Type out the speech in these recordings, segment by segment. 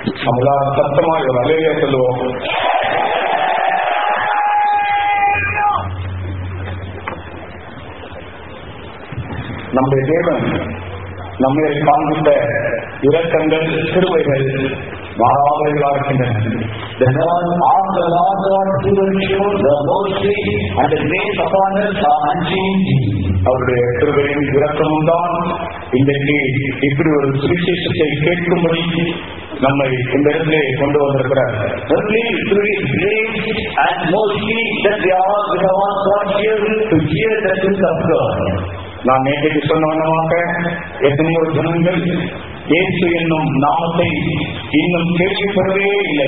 நம்மளால சத்தமா ஒரு அலையிலே சொல்லுவோம் நம்முடைய தேவன் நம்மை காண்பித்த இரக்கங்கள் சிறுவைகள் மாறாதவர்களாக இருக்கின்றன The Lord, all the Lord God given you, the mercy and the grace upon us are unchanging. அவருடைய கிருபையும் இரக்கமும் தான் இன்றைக்கு இப்படி ஒரு சுவிசேஷத்தை கேட்கும்படி நம்மை இந்த இடத்திலே கொண்டு வந்திருக்கிறார் Only through His grace and mercy that we are we have all got here to hear the truth of God. நான் நேற்றைக்கு சொன்ன வண்ணமாக எத்தனையோ ஜனங்கள் இயேசு என்னும் நாமத்தை இன்னும் கேள்விப்படவே இல்லை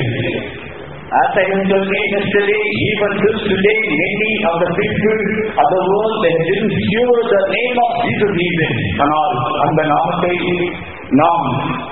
As I was telling yesterday, even till today, many of the people of the world they didn't hear the name of Jesus even. ஆனால் அந்த நாமத்தை நாம்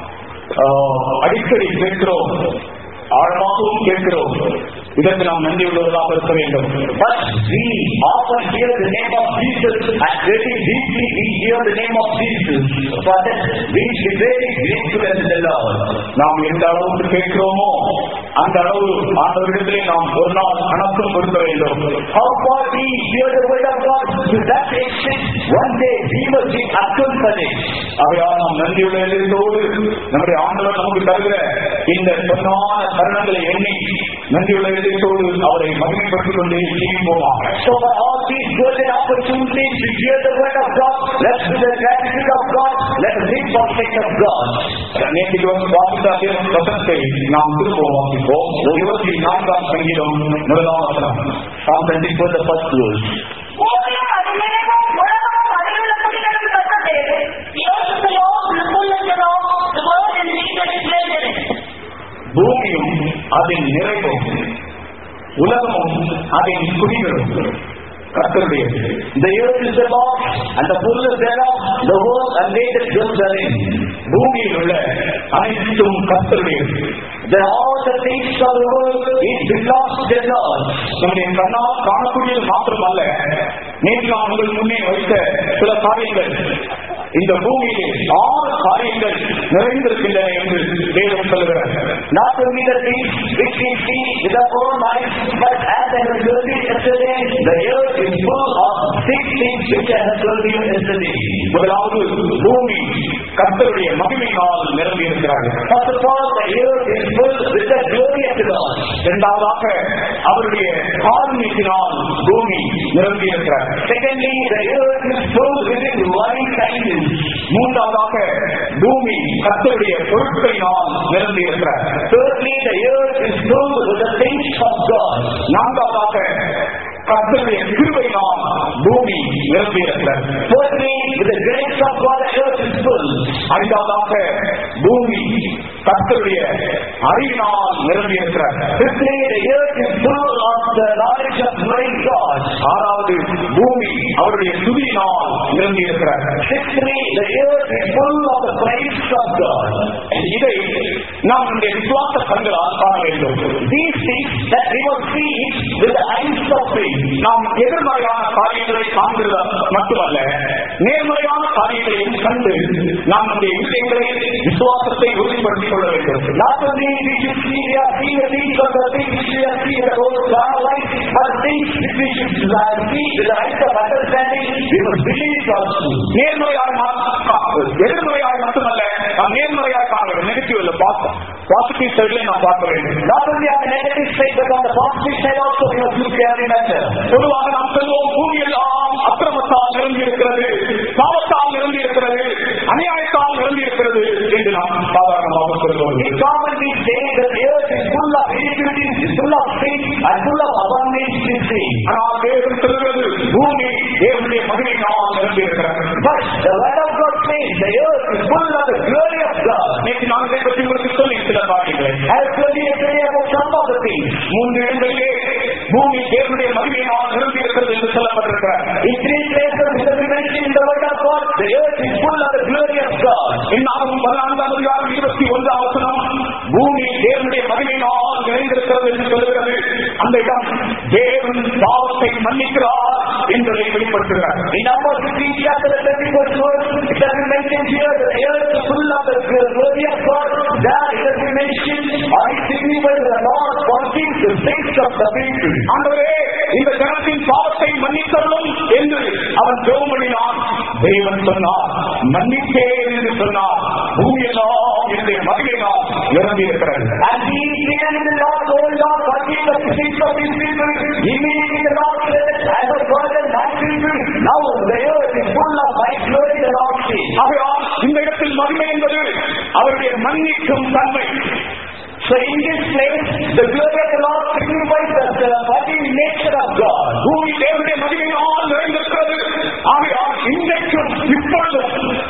ஆஹ், அடிக்கடி கேட்கிறோம் ஆழமாகவும் கேட்கிறோம் இதற்கு நாம் நன்றி உள்ளவர்களாக இருக்க வேண்டும் But we often hear the name of Jesus and very deeply we hear the name of Jesus. For that we should be very grateful unto the Lord. நாம் எந்த அளவுக்கு கேட்கிறோமோ அந்த அளவு ஆண்டவரிடத்திலே நாம் ஒரு நாள் கணக்கும் கொடுக்க வேண்டும் How far we hear the word of God, to that extent, one day we must be account for it. ஆகையால் நாம் நன்றியுள்ள இதயத்தோடு நம்முடைய ஆண்டவர் நமக்கு தருகிற இந்த பொன்னான தருணங்களை எண்ணி நன்றியுள்ள இதயத்தோடு அவரை மகிமைப்படுத்திக் கொண்டே செய்வோமாக So for all these golden opportunities to hear the word of God, let's do the gratitude of God, let's live for the sake of God. நேற்று வந்து வாசித்த அதே வசனத்தை நாம் திரும்பவும் வாசிப்போம் இருபத்தி நான்காம் சங்கீதம் முதலாம் வசனம் Psalm 24, the first verse. பூமியும் அதிலிருந்தும் உலகமும் அதிலுள்ள குடிகளும் கண்டது. யோசித்தலோ, நிர்மூலத்தலோ, the word and read and declared it. பூமியும் அதன் நிறைவும் உலகமும் அதன் குடிகளும் கர்த்தருடையது The earth is the Lord, and the fullness thereof, the world and they that dwell therein. பூமியில் உள்ள அனைத்தும் கர்த்தருடையது The all the things of the world, it belongs to the Lord. நம்முடைய கண்ணால் காணக்கூடியது மாத்திரமல்ல நேற்று நான் உங்கள் முன்னே வைத்த சில காரியங்கள் இந்த பூமியிலே ஆறு காரியங்கள் நிறைந்திருக்கின்றன என்று வேதம் சொல்லுகிறார் Not only the things which we see with our own eyes, but as I have told you yesterday, the earth is full of six things which I have told you yesterday. முதலாவது பூமி கர்த்தருடைய மகிமையினால் நிரம்பி இருக்கிறார்கள் First of all, the earth is full with the glory of the Lord. இரண்டாவதாக அவருடைய காரணத்தினால் பூமி நிரம்பி இருக்கிறார் Secondly, the earth is full with his loving kindness. மூன்றாவதாக பூமி கர்த்தருடைய பொருட்களினால் நிரம்பி இருக்கிறார் Thirdly, the earth is full with the things of God. நான்காவதாக கர்த்தருடைய கிருபையினால் பூமி நிரம்பி இருக்கிறார் Fourthly, with the grace of God, the earth is full. ஐந்தாவதாக பூமி கர்த்தருடைய அறிவினால் நிரம்பி இருக்கிறார் Fifthly, the earth is full of the knowledge of knowing God. ஆறாவது பூமி அவருடைய துதியினால் நிரம்பி இருக்கிறார் Sixthly, the earth is full of the praise of God. இதை நாம் இந்த விசுவாச கண்களால் காண வேண்டும் These things that we will see with the eyes of faith. நாம் எதிர்மறையான காரியங்களை காண்கிறது மட்டுமல்ல நேர்மறையான காரியங்களையும் கண்டு நாம் நம்முடைய விஷயங்களை விசுவாசத்தை உறுதிப்படுத்திக் கொள்ள வேண்டும் Not only we should see, we are seeing the things of the things which we are seeing in the whole our life, but things which we should uh, see with the eyes of understanding, we must believe also. நேர்மறையாக மா- எதிர்மறையாக மட்டுமல்ல நாம் நேர்மறையாக காண வேண்டும் negative இல்ல positive சைட்ல நாம் பார்க்க வேண்டும் Not only on the negative side, but on the positive side also we must look every matter. பொதுவாக நாம் சொல்வோம் பூமி எல்லாம் அக்கிரமத்தால் நிரம்பி இருக்கிறது பாவத்தால் நிரம்பி இருக்கிறது அநியாயத்தால் நிரம்பி இருக்கிறது என்று நாம் சாதாரணமாக சொல்லுவோம் In common we say that the earth is full of iniquities, is full of sin, and full of abundance in sin. ஆனால் தேவன் சொல்கிறது பூமி தேவனுடைய மகிமையினால் நிரம்பி இருக்கிறது But the word of God says the earth is full of the glory of God. நேற்று நான் இதை பற்றி உங்களுக்கு சொல்லி சில காரியங்களை I have told you yesterday about some of the things. மூன்று இடங்களிலே பூமி தேவனுடைய மகிமையினால் நிரம்பி இருக்கிறது என்று சொல்லப்பட்டிருக்கிறார் In three places in the dimension in the word of God, the earth is full of the glory of God. என்னாகும் பதினான்காம் அதிகாரம் இருபத்தி ஒன்றாம் வசனம் பூமி தேவனுடைய மகிமையினால் நிறைந்திருக்கிறது என்று சொல்லுகிறது அந்த இடம் தேவன் பாவத்தை மன்னிக்கிறார் என்பதை வெளிப்படுத்துகிறார் In Numbers 15 chapter the 31st verse, it has been mentioned here that the earth is full of the glory of God. There it has been mentioned people. ஆண்டவரே இந்த ஜனத்தின் பாவத்தை மன்னித்தருளும் என்று அவன் ஜெபம் பண்ணினான் தேவன் சொன்னார் மன்னித்தேன் என்று சொன்னார் பூமியெல்லாம் என்னுடைய மகிழினால் இறங்கி இருக்கிறது And he began in the Lord, oh Lord, forgive the sins of these people. Immediately the Lord said, I have forgiven my people. Now the earth is full of my glory, the Lord says. ஆகையால் இந்த இடத்தில் மகிமை என்பது அவருடைய மன்னிக்கும் தன்மை So in this place, the glory of the Lord signifies the, the forgiving nature of God. பூமி தேவனுடைய மகிமையால் நிறைந்திருக்கிறது ஆகையால் இன்றைக்கும் இப்பொழுதும்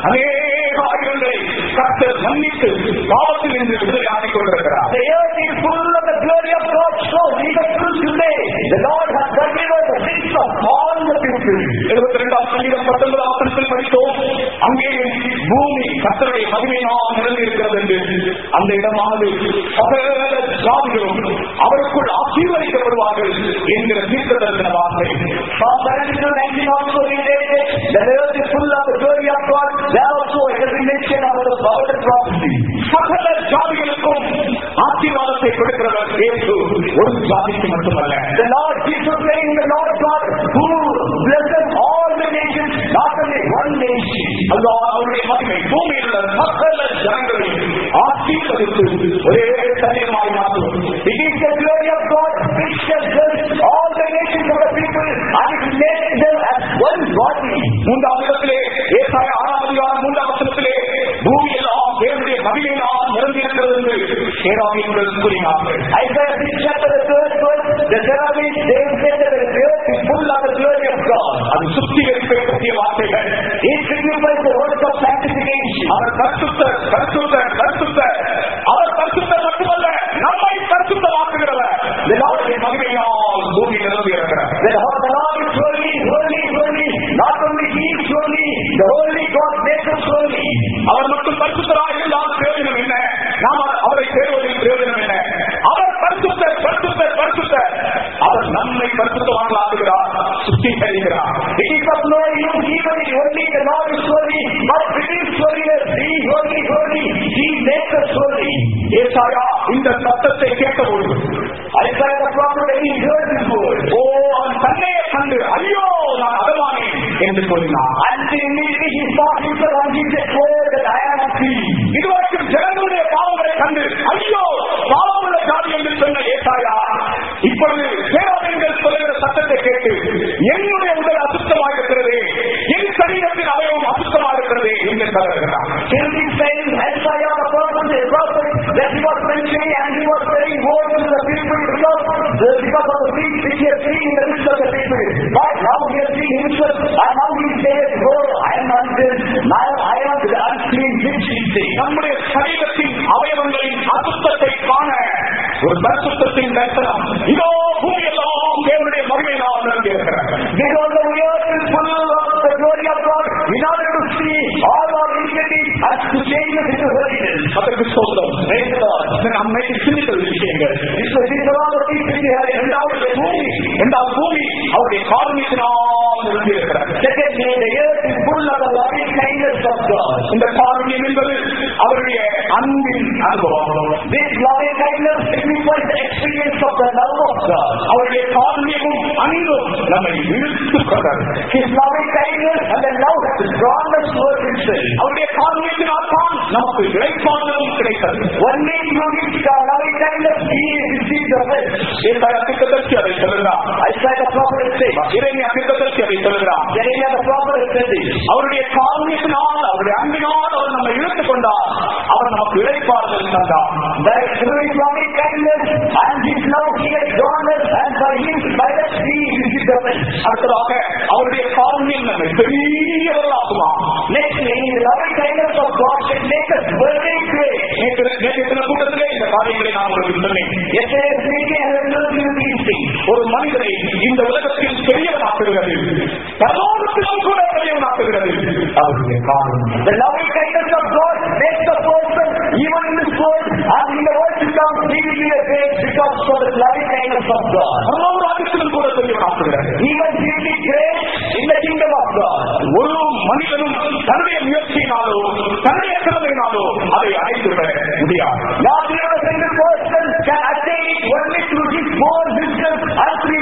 அநேக ஆயிரங்களை கர்த்தர் மன்னித்து பாவத்தில் இருந்து விடுதலை ஆக்கிக் கொண்டிருக்கிறார் The earth is full of the glory of God. So even till today, the Lord has forgiven the sins of all the people. எழுபத்தி ரெண்டாம் சங்கீதம் பத்தொன்பதாம் வசனத்தில் படித்தோம் அங்கே பூமி கர்த்தருடைய மகிமையினால் நிறைந்திருக்கிறது என்று அந்த இடமானது சகல ஜாதிகளும் அவருக்குள் ஆசீர்வதிக்கப்படுவார்கள் என்கிற தீர்க்க தரிசன வார்த்தை Psalm 72, 19 also related, the earth is full of the glory of God. There also a recognition of the power of prophecy. சகல ஜாதிகளுக்கும் ஆசீர்வாதத்தை கொடுக்கிறவர் இயேசு ஒரு ஜாதிக்கு மட்டுமல்ல The Lord Jesus saying, the Lord God who blesses all the nations, not only one nation. அல்லா அவருடைய மகிமை பூமியில் உள்ள சகல ஜனங்களையும் ஆசீர்வதித்து ஒரே சரீரமாய் மாற்றும் It is the glory of God which has blessed all the nations of the people and it makes them as one body. மூன்றாம் இடத்திலே ஏசாய ஆறாம் அதிகாரம் மூன்றாம் வசனத்திலே பூமி எல்லாம் தேவனுடைய மகிமையினால் நிரம்பியிருக்கிறது என்று சேராவியர்கள் கூறினார்கள் Isaiah 6 chapter the third verse, the Seraphim, they said that the earth is full of the glory of God. அது சுத்திகரிப்பை பற்றிய வார்த்தைகள் It signifies the work of sanctification. அவர் பரிசுத்தர் பரிசுத்தர் பரிசுத்தர் அவர் பரிசுத்தர் மட்டுமல்ல நம்மை பரிசுத்தமாக்குகிறவர் அவருடைய மகிமையால் பூமி நிரம்பி இருக்கிறார் The Lord the Lord is holy, holy, holy. Not only He is holy, the holy God makes us holy. அவர் மட்டும் பரிசுத்தராக இருந்தால் பிரயோஜனம் என்ன நாம் அவரை தேடுவதில் பிரயோஜனம் என்ன அவர் பரிசுத்தர் பரிசுத்தர் பரிசுத்தர் அவர் நம்மை பரிசுத்தமாக்கலாக்குகிறார் சுத்திகரிக்கிறார் It is of no use even if only the Lord is holy, but it is holiness. He holy, holy. He makes us holy. ஏசாயா இந்த சத்தத்தை கேட்டபொழுது Isaiah the prophet, when he heard this word, ஓ அவன் தன்னையே கண்டு ஐயோ நான் அதமானேன் என்று கூறினான் and immediately he saw himself and he said, Oh, that I am free. இதுவரைக்கும் ஜனங்களுடைய பாவங்களை கண்டு ஐயோ பாவமுள்ள ஜாதி என்று சொன்ன ஏசாயா இப்பொழுது சேவாதங்கள் சொல்லுகிற சத்தத்தை கேட்டு என்னுடைய உடல் அசுத்தமாக இருக்கிறது என் சரீரத்தின் அவயவம் அசுத்தமாக இருக்கிறது என்று சொல்லுகிறார் Till this time, Isaiah the prophet, the prophet, that he was mentioning and he was saying words to the people because, because of the things which he has seen in the midst of the people. But now he has seen himself and now he says, Oh, I am unclean. Now I am the unclean which he says. நம்முடைய சரீரத்தின் அவயவங்களின் அசுத்தத்தை காண ஒரு பரிசுத்தத்தின் தரிசனம் இதோ பூமியெல்லாம் தேவனுடைய மகிமையினால் நிரம்பியிருக்கிறார் Because the earth is full of the glory of God in order to see all our iniquities and to change us into holiness. அதற்கு சோதரம் Praise the Lord. நம்மை சிந்தித்த விஷயங்கள் This is these are all the things which we have in இரண்டாவது பூமி இரண்டாவது பூமி அவருடைய காரணியத்தினால் நிரம்பியிருக்கிறார் Secondly, the earth is full of the loving kindness of God. இந்த காரணியம் என்பது அவருடைய அன்பின் அனுபவம் This loving kindness signifies the experience of the love of God. அவருடைய காரணியமும் அன்பும் நம்மை இழுத்துக் கொண்டது His loving kindness and the love has drawn us towards Himself. அவருடைய காரணியத்தினால் தான் நமக்கு இழைப்பாளரும் கிடைத்தது Only through His loving kindness we receive the rest. ஏசாயா தீர்க்கதரிசி அதை சொல்லுகிறார் Isaiah the prophet says, இறைமையா தீர்க்கதரிசி அதை சொல்லுகிறார் Jeremiah the prophet said this. அவருடைய காரணியத்தினால் அவருடைய அன்பினால் அவர் நம்மை இழுத்துக் கொண்டார் அவர் நமக்கு இழைப்பாளர்கள் தந்தார் That through His loving kindness and His love He has drawn us and by Him, by that we receive the rest. அடுத்ததாக அவருடைய காரணியம் நம்மை பெரியவர்களாக்குமா Nextly, the loving kindness of God should make us very great. நேற்று நேற்று தின கூட்டத்திலே இந்த காரியங்களை நான் உங்களுக்கு சொன்னேன் Yesterday's meeting I have told you these things. ஒரு மனிதனை இந்த உலகத்தில் பெரியவனாக்குகிறது பரலோகத்திலும் கூட பெரியவனாக்குகிறது அவருடைய காரணம் The loving kindness of God makes the person, even in this world and in the world to come, he will be a great because of the loving kindness of God. பரலோக ராஜ்யத்திலும் கூட பெரியவனாக்குகிறது Even he will be great in the kingdom of God. ஒரு மனிதனும் தன்னுடைய முயற்சியினாலோ தன்னுடைய திறமையினாலோ அதை அடைந்துவிட முடியாது Not even a single person can attain it only through his own wisdom and through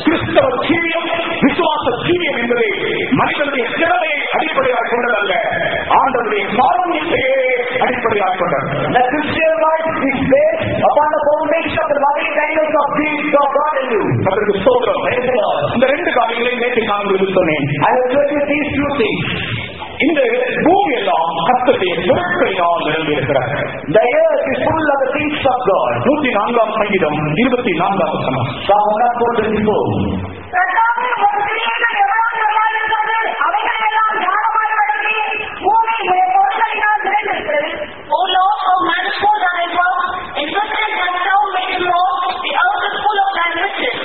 கிறிஸ்தவ ஜீவியம் விசுவாச ஜீவியம் என்பது மனிதனுடைய திறமையை அடிப்படையாக கொண்டதல்ல ஆண்டவருடைய காரணியத்தையே அடிப்படையாக கொண்டது The Christian life is based upon the foundation of the loving kindness of Jesus of God in you. அதற்கு ஸ்தோத்திரம் இந்த ரெண்டு காரியங்களையும் நேற்று நான் உங்களுக்கு சொன்னேன் I have told you these two things. இந்த பூமி எல்லாம் கர்த்தருடைய பொருட்களினால் நிரம்பியிருக்கிறார் The earth is full of the things of God. நூத்தி நான்காம் சங்கீதம் இருபத்தி நான்காம் வசனம் Psalm 124. கர்த்தாவே, உம் கிரியைகள் எவ்வளவு நல்லாயிருக்கிறது. அவைகளெல்லாம் ஞானமாய் விளங்கி, பூமி உம்முடைய பொருட்களினால் நிறைந்திருக்கிறது. O Lord, how manifold are thy works, and goodness hast thou made them all. The earth is full of thy riches.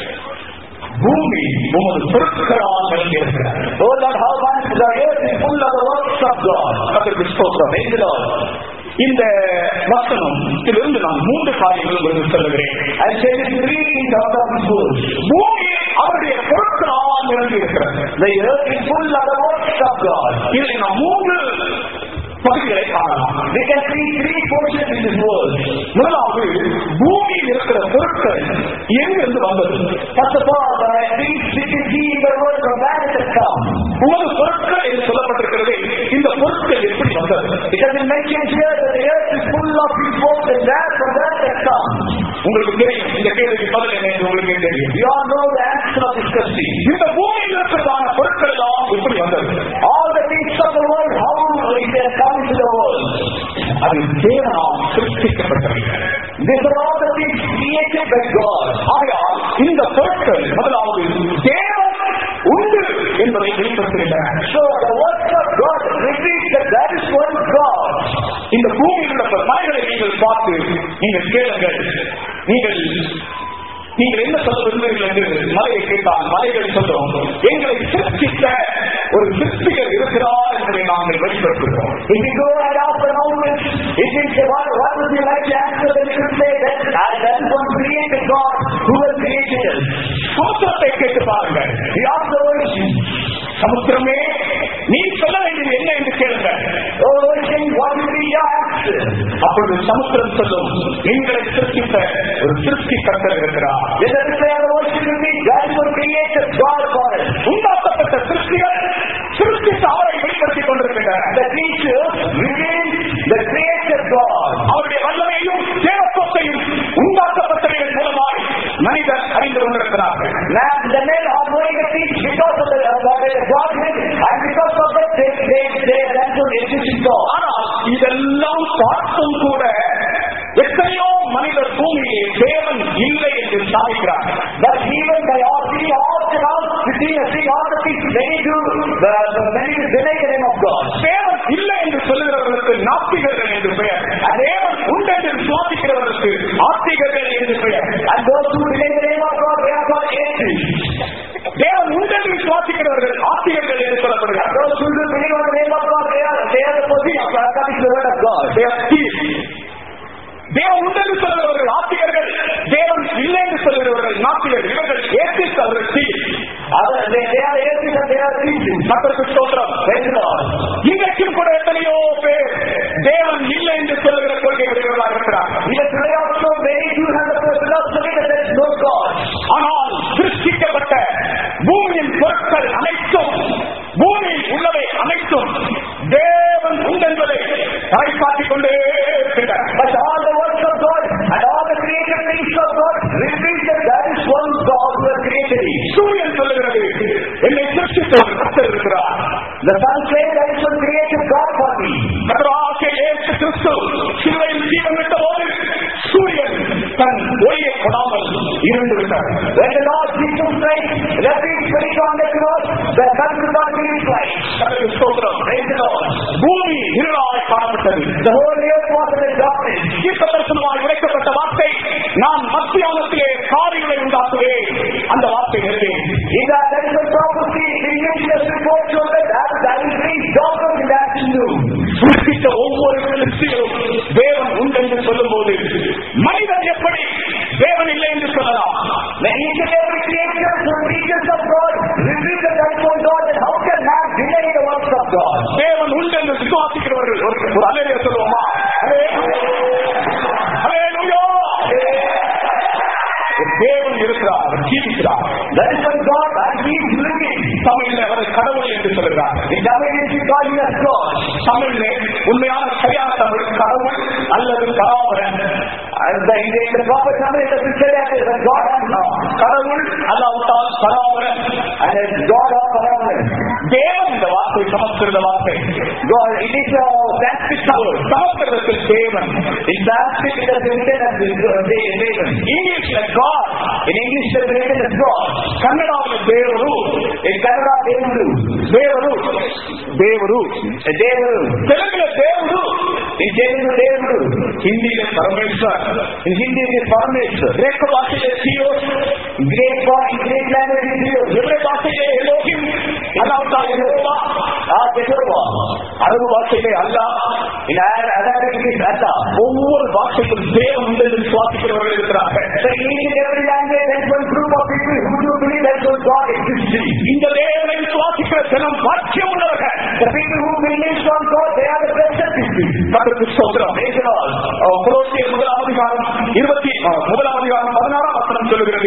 பூமி உமது பொருட்களால் நிரம்பியிருக்கிறார் Oh Lord, how much the earth is full of the works of God. அதற்கு ஸ்தோத்திரம் Praise the Lord. இந்த வசனம் இதிலிருந்து நான் மூன்று காரியங்கள் உங்களுக்கு சொல்லுகிறேன் I say this three things out of this verse. பூமி அவருடைய பொருட்களால் நிரம்பியிருக்கிறது The earth is full of the works of God. இதில் நாம் மூன்று பகுதிகளை காணலாம் We can see three portions in this verse. முதலாவது பூமியில் இருக்கிற பொருட்கள் எங்கிருந்து வந்தது First of all, when I think we can see in the word from where it has come. உமது பொருட்கள் என்று சொல்லப்பட்டிருக்கிறது இந்த பொருட்கள் எப்படி வந்தது Because it mentions here that the earth is full of his works and where from where it has come. உங்களுக்கு தெரியும் இந்த கேள்விக்கு பதில் என்ன என்று உங்களுக்கு தெரியும் You all know the answer of this question. இந்த பூமியில் இருக்கிறதான பொருட்கள் எல்லாம் எப்படி வந்தது All the things of the world, how it has come into the world. அது தேவனால் சிருஷ்டிக்கப்பட்டது These are all the things created by God. ஆகையால் இந்த பொருட்கள் முதலாவது தேவன் உண்டு என்பதை வெளிப்படுத்துகின்றன So the works of God reveals that there is one God. இந்த பூமியில் உள்ள மலைகளை நீங்கள் பார்த்து நீங்கள் கேளுங்கள் நீங்கள் நீங்கள் என்ன சொல்ல விரும்புகிறீர்கள் என்று மலையை கேட்டால் மலைகள் சொல்லும் எங்களை சிருஷ்டித்த ஒரு சிற்பிகள் இருக்கிறார் என்பதை நாங்கள் வெளிப்படுத்துகிறோம் If you go right off the mountains, it is the one, what would you like to answer? Then you could say that uh, that is one created God who has created us. சமுத்திரத்தை கேட்டு பாருங்கள் We ask the ocean, சமுத்திரமே நீ சொல்ல வேண்டியது என்ன என்று கேளுங்கள் oh ocean, what will be your answer? அப்பொழுது சமுத்திரம் சொல்லும் எங்களை சிருஷ்டித்த ஒரு சிருஷ்டி கர்த்தர் இருக்கிறார் Then the reply of the ocean will be, that is one created God for us. உண்டாக்கப்பட்ட சிருஷ்டிகள் சிருஷ்டித்த அவரை வெளிப்படுத்திக் கொண்டிருக்கின்றன The creature reveals the created God. அவருடைய வல்லமையும் தேவத்துவத்தையும் உண்டாக்கப்பட்டவைகள் மூலமாய் மனிதர் அறிந்து கொண்டிருக்கிறார்கள் Now, the men are knowing the things because of the, uh, the Godhead, and because of that, they, they, they have to exist in God. ஆனால் இதெல்லாம் பார்த்தும் கூட எத்தனையோ மனிதர் பூமியிலே தேவன் இல்லை என்று சாதிக்கிறார்கள் But even by all seeing all the all seeing seeing all the things, many do the, the many deny the name of God. தேவன் இல்லை என்று சொல்லுகிறவர்களுக்கு நாத்திகர்கள் என்று பெயர் தேவன் உண்டு என்று சுவாசிக்கிறவர்களுக்கு ஆத்திகர்கள் என்று பெயர் And those who deny the name of God, they are called atheists. தேவன் உண்டு என்று சுவாசிக்கிறவர்கள் ஆத்திகர்கள் என்று சொல்லப்படுகிறார் Those who do believe on the name of God, they are they are the person according to the word of God. They are thieves. தேவன் உண்டு என்று சொல்லுகிறவர்கள் ஆத்திகர்கள் தேவன் இல்லை என்று சொல்லுகிறவர்கள் நாத்திகர்கள் இவர்கள் ஏற்றித்து அவர்கள் thieves. Other, they, they are atheists and they are thieves. கர்த்தருக்கு ஸ்தோத்திரம் Praise the Lord. இன்றைக்கும் கூட எத்தனையோ பேர் தேவன் இல்லை என்று சொல்லுகிற கொள்கை உடையவர்களாக இருக்கிறார்கள் Even today also, many do have the philosophy that there is no God. ஆனால் சிருஷ்டிக்கப்பட்ட பூமியின் பொருட்கள் அனைத்தும் பூமியில் உள்ளவை அனைத்தும் தேவன் உண்டென்பதை தாய்ப்பாட்டிக் கொண்டே இருக்கின்றன But all the works of God and all the created things of God reveal that there is one God who has created it. சூரியன் சொல்லுகிறது என்னை சிருஷ்டித்த ஒரு கர்த்தர் இருக்கிறார் The sun says there is one created God for me. கர்த்தராகிய இயேசு கிறிஸ்து சிலுவையில் ஜீவன் விட்ட போது சூரியன் தன் ஒளியை கொடாமல் இருந்து விட்டார் When the Lord Jesus Christ left his spirit on the cross, the sun could not be his light. கர்த்தருக்கு ஸ்தோத்திரம் Praise the Lord. பூமி இருளாய் காணப்பட்டது The whole earth was in the darkness. தீர்க்க தரிசனமாய் உரைக்கப்பட்ட வார்த்தை நான் மத்தியானத்திலே காரியங்களை உண்டாக்குவேன் அந்த வார்த்தை நிறைவேறும் In that there is a prophecy in which the report shows that that that will bring darkness in the afternoon. குறிப்பிட்ட ஒவ்வொரு கிறிஸ்தியரும் தேவன் உண்டு என்று சொல்லும் போது மனிதன் எப்படி தேவன் இல்லை என்று சொல்லலாம் When each and every creature who teaches of God reveals the type of God, then how can man deny the works of God? தேவன் உண்டு என்று விசுவாசிக்கிறவர்கள் ஒரு ஒரு அலையில சொல்லுவோமா ஹalleluya. தேவன் இருக்கிறார் அவர் ஜீவிக்கிறார் That is when mean as God. தமிழ்ல உண்மையான சரியான தமிழ் கடவுள் அல்லது கராவரன் And the, in the, in the proper Tamil, it doesn't say that it's a God and God. கடவுள் அல்லாவிட்டால் கராவரன் And it's God or Paravan. தேவன் இந்த வார்த்தை சமஸ்கிருத வார்த்தை God, it is a Sanskrit word. சமஸ்கிருதத்தில் தேவன் In Sanskrit, it is written as uh, Dev- Devan. இங்கிலீஷ்ல God In English, it is written as God. கன்னடாவில் தேவரு In Kannada, Devaru. தேவரு தேவரு A Devaru. தெலுங்குல தேவரு In Telugu, Devaru. ஹிந்தியில Parameshwar In Hindi, it is Parameshwar. கிரேக்க பாஷையில தியோஸ் In Greek, God, in Greek language, it is Deus. எவ்வளவு பாஷையிலே எலோகிம் அல்லாவிட்டால் யெகோவா Ah, Jehovah. அரபு பாஷையிலே அல்லாஹ் In Ar- Arabic, it is Allah. ஒவ்வொரு பாஷைக்கும் தேவன் உண்டு என்று சுவாசிக்கிறவர்கள் இருக்கிறார்கள் So in each and every language, there is one group of people who do believe that one God exists. இந்த தேவனை சுவாசிக்கிற ஜனம் பாக்கியம் உள்ளவர்கள் The people who believe on God, they are the blessed people. கர்த்தருக்கு ஸ்தோத்திரம் Praise the Lord. அஹ் கொலோசியர் முதலாம் அதிகாரம் இருபத்தி அஹ் முதலாம் அதிகாரம் பதினாறாம் வசனம் சொல்லுகிறது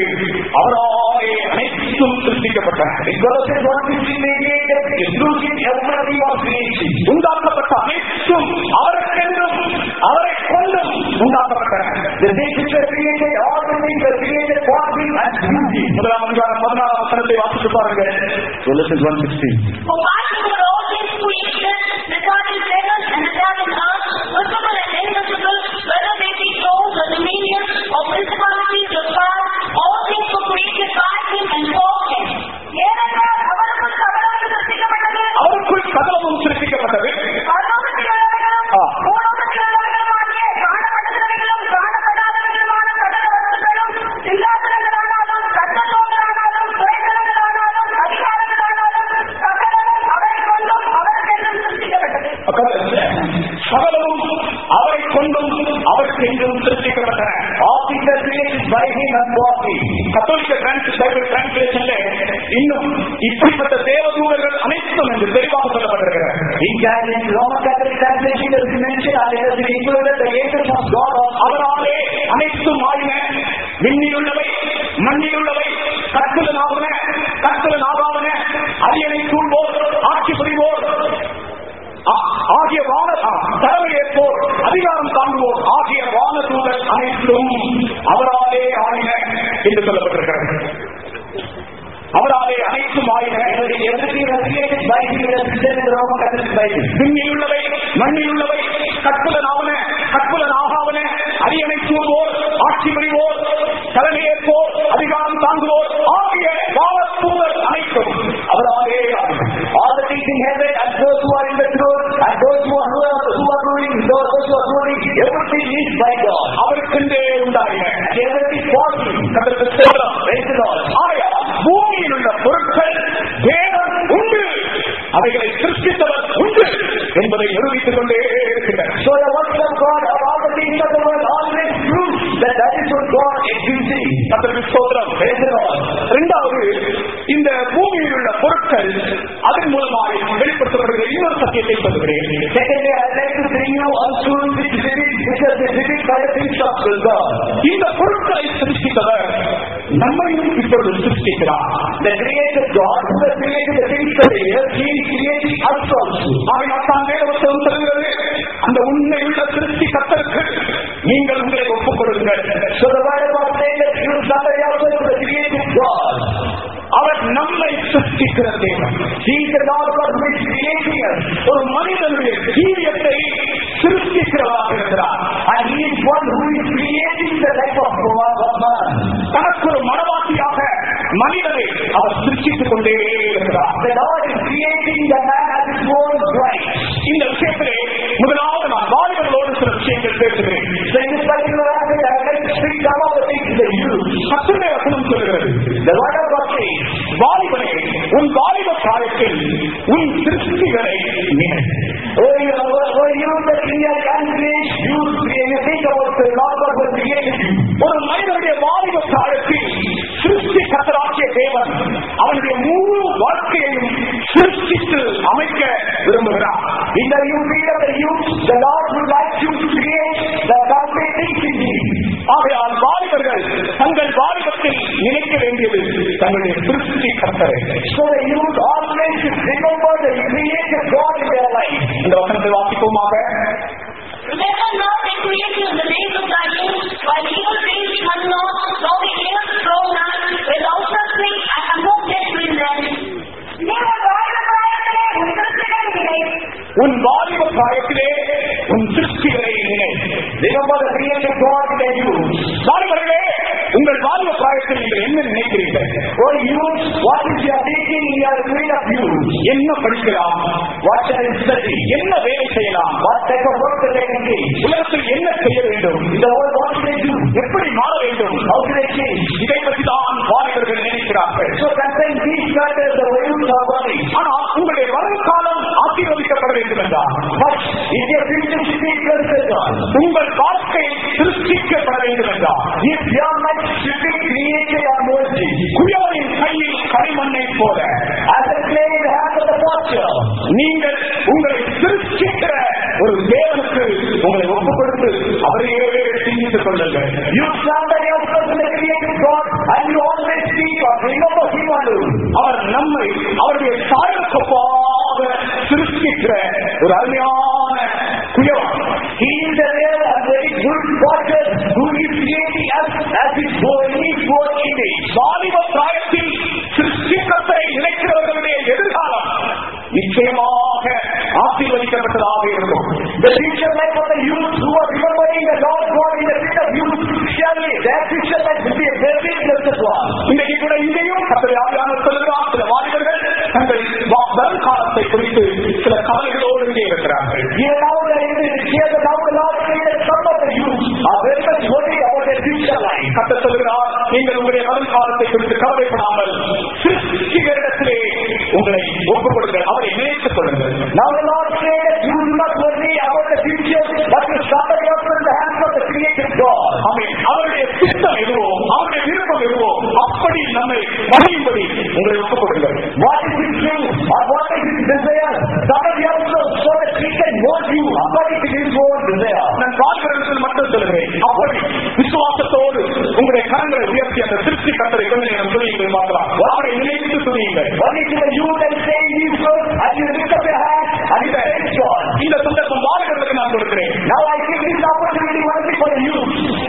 அவராலே அனைத்தும் சிருஷ்டிக்கப்பட்டன In Colossians 1:15, they read that through him everything was created. உண்டாக்கப்பட்ட அனைத்தும் அவருக்கென்றும் அவரை கொண்டும் உண்டாக்கப்பட்டன The things which were created, all the things were created for him and through him. முதலாம் அதிகாரம் பதினாறாம் வசனத்தை வாசித்து பாருங்க Colossians 1:16. For by him were all things created, the God in heaven and the God in earth, visible and invisible, whether they be thrones or dominions or principalities or powers, all things were created by him and for him. ஏனென்றால் அவருக்குள் சகலமும் சிருஷ்டிக்கப்பட்டது. அவருக்குள் சகலமும் சிருஷ்டிக்கப்பட்டது பரலோகத்திலுள்ளவைகளும், ஆ. பூலோகத்திலுள்ளவைகளுமாகிய காணப்படுகிறவைகளும், காணப்படாதவைகளுமான சகல வஸ்துக்களும், சிங்காசனங்களானாலும், சட்டத்தோங்களானாலும், துறைத்தனங்களானாலும், அதிகாரங்களானாலும், சகலமும் அவரைக் கொண்டும் அவருக்கென்றும் சிருஷ்டிக்கப்பட்டது. சகலமும் அவரை கொண்டும் அவருக்கென்றும் சிருஷ்டிக்கப்பட்டன All things were created by him and for him. கத்தோலிக்க டிரான்ஸ் பைபிள் டிரான்ஸ்லேஷன்ல இன்னும் இப்படிப்பட்ட தேவதூதர்கள் அனைத்தும் என்று தெளிவாக சொல்லப்பட்டிருக்கிறது In Catholic, Roman Catholic translation, it is mentioned and it has been included the angels of God also. அவராலே அனைத்தும் ஆயின விண்ணிலுள்ளவை மண்ணிலுள்ளவை கற்குலனாவன கற்குலனாகாவன அரியணை சூழ்வோர் ஆட்சி புரிவோர் ஆ- ஆகிய வான ஆ, தலைமை ஏற்போர் அதிகாரம் தாங்குவோர் ஆகிய வானதூதர் அனைத்தும் அவராலே ஆயின என்று சொல்லப்பட்டிருக்கிறது அவராலே அனைத்தும் ஆயின Everything was created by him, it is written in the Roman Catholic Bible. விண்ணிலுள்ளவை மண்ணிலுள்ளவை கற்புலனாவன கற்புலனாகாவன அரியணை சூழ்வோர் ஆட்சி புரிவோர் தலைமையேற்போர் அதிகாரம் தாங்குவோர் ஆகிய வானத்தூதர் அனைத்தும் அவராலே ஆயின All the things in heaven and those who are in the throne and those who are, who are, who are ruling, those, those who are ruling, everything is by God. அவருக்கென்றே உண்டாயின And everything for him. கர்த்தருக்கு ஸ்தோத்திரம். Praise the Lord. ஆகையால் பூமியில் உள்ள பொருட்கள் தேவன் உண்டு அவைகளை சிருஷ்டித்தவர் உண்டு என்பதை நிரூபித்துக் கொண்டே இருக்கின்றன So the works of God of all the things of the world always proves that that is what God existing. கர்த்தருக்கு ஸ்தோத்திரம். Praise the Lord. இரண்டாவது இந்த பூமியில் உள்ள பொருட்கள் அதன் மூலமாக வெளிப்படுத்தப்படுகிற இன்னொரு சத்தியத்தை சொல்கிறேன் Secondly, I'd like to bring you unto which vivid, which has been vivid by the things of God. இந்த பொருட்களை சிருஷ்டித்தவர் நம்மையும் இப்பொழுது சிருஷ்டிக்கிறார் The creator God who has created the things of the earth, he is creating us also. ஆகையால் தான் வேதவசம் சொல்கிறது அந்த உண்மையுள்ள சிருஷ்டி கத்தருக்கு நீங்கள் உங்களை ஒப்புக் கொடுங்கள் So the word of God says that you somebody also to the created God. அவர் நம்மை சிருஷ்டிக்கிற தேவன் He is the Lord God who is creating us. ஒரு மனிதனுடைய ஜீவியத்தை சிருஷ்டிக்கிறவராக இருக்கிறார் And he is one who is creating the life of of man. தனக்கு ஒரு மனவாசியாக மனிதனை அவர் சிருஷ்டித்துக் கொண்டே இருக்கிறார் The Lord is creating the man as his own bride. இந்த விஷயத்திலே முதலாவது நான் வாலிபர்களோடு சில விஷயங்கள் பேசுகிறேன் So in this particular aspect, I would like to speak some of the things that you கத்துடைய வசனம் சொல்கிறது The word of God says, வாலிபனே உன் வாலிப காலத்தில் உன் சிருஷ்டிகளை நினை Oh, you, oh, you that in your young age, you, you think about the Lord God who created you. ஒரு மனிதனுடைய வாலிப காலத்தில் சிருஷ்டி கத்தராக்கிய தேவன் அவனுடைய முழு வாழ்க்கையையும் சிருஷ்டித்து அமைக்க விரும்புகிறார் In the youth period of the youth, the Lord would like you to create the complete things in you. ஆகையால் வாலிபர்கள் தங்கள் வாலிபத்தில் நினைக்க வேண்டியது தங்களுடைய திருஷ்டி கத்தரை So the youth always should remember the creator God in their life. இந்த வசனத்தை வாசிப்போமாக Remember not the creation in the days of thy youth, while evil days he had not, though he lived strong night, without suffering and no death in them. நீங்கள் வாழ்ந்த காலத்திலே உன் கிறிஸ்துவின் நிலை உன் வாலிப பிராயத்திலே உன் சிருஷ்டிகளை நினை Remember the creator God in their youth. வாலிபர்களே உங்கள் வாலிப பிராயத்தில் நீங்கள் என்ன நினைக்கிறீர்கள் Oh youth, what is your thinking in your field of youth? என்ன படிக்கலாம் What shall I study? என்ன வேலை செய்யலாம் What type of work shall I engage? உலகத்தில் என்ன செய்ய வேண்டும் In the world, what should I do? எப்படி மாற வேண்டும் How should I change? இதை பற்றி தான் வாலிபர்கள் நினைக்கிறார்கள் So sometimes these matters the youth are worried. ஆனால் உங்களுடைய வருங்காலம் ஆசீர்வதிக்கப்பட வேண்டும் என்றால் But if your future should be blessed God, உங்கள் வாழ்க்கை சிருஷ்டிக்கப்பட வேண்டும் என்றால் if your life should be created on mercy, குயவனின் கையில் களிமண்ணை போல as a clay in the hands of the potter, நீங்கள் உங்களை சிருஷ்டிக்கிற ஒரு தேவனுக்கு உங்களை ஒப்புக் கொடுத்து அவரையே சிந்தித்துக் கொள்ளுங்கள் you somebody else in the created God, and you always speak or remember Him alone. அவர் நம்மை அவருடைய சாயலுக்கொப்பாக சிருஷ்டிக்கிற ஒரு அருமையான குயவன் He is the real and very good potter who is creating us as His own, His own image. வாலிப பிராயத்தில் சிருஷ்டிக்கத்தை நினைக்கிறவர்களுடைய எதிர்காலம் நிச்சயமாக ஆசீர்வதிக்கப்பட்டதாக இருக்கும் The future life of the youth who are remembering the Lord God in the spirit of youth, surely their future life will be a very blessed one. இன்றைக்கு கூட இங்கேயும் கத்தரை ஆவியானவர் சொல்லுகிறார் சில வாலிபர்கள் தங்கள் வா- வருங்காலத்தை குறித்து சில கவலைகளோடு இங்கே இருக்கிறார்கள் Here now they are here the now the Lord created some of the youth are very much worried about their future life. கத்த சொல்லுகிறார் நீங்கள் உங்களுடைய வருங்காலத்தை குறித்து கவலைப்படாமல் சிருஷ்டிகரிடத்திலே உங்களை ஒப்புக் கொடுங்கள் அவரை நினைத்துக் கொள்ளுங்கள் Now the Lord said, you do not worry about the future, but you somebody else in the hands of the created God. ஆமென். அவருடைய சித்தம் எதுவோ அவருடைய விருப்பம் எதுவோ அப்படி நம்மை மகிழும்படி உங்களை ஒப்புக் கொடுங்கள் What is his will or what is his desire? Somebody else knows so that he can mold you according to his own desire. நான் வாழ்கிறவர்கள் மட்டும் சொல்லுகிறேன் அப்படி விசுவாசத்தோடு உங்களுடைய கரங்களை உயர்த்தி அந்த திருப்தி கத்தரை கொஞ்ச நேரம் துணியுங்கள் பார்க்கலாம் அவரை நினைத்து துணியுங்கள் Only to the youth and say these words, and you lift up your hand and you praise God. இந்த சந்தர்ப்பம் வாழ்கிறவர்களுக்கு நான் கொடுக்கிறேன் Now I give this opportunity only for the youth.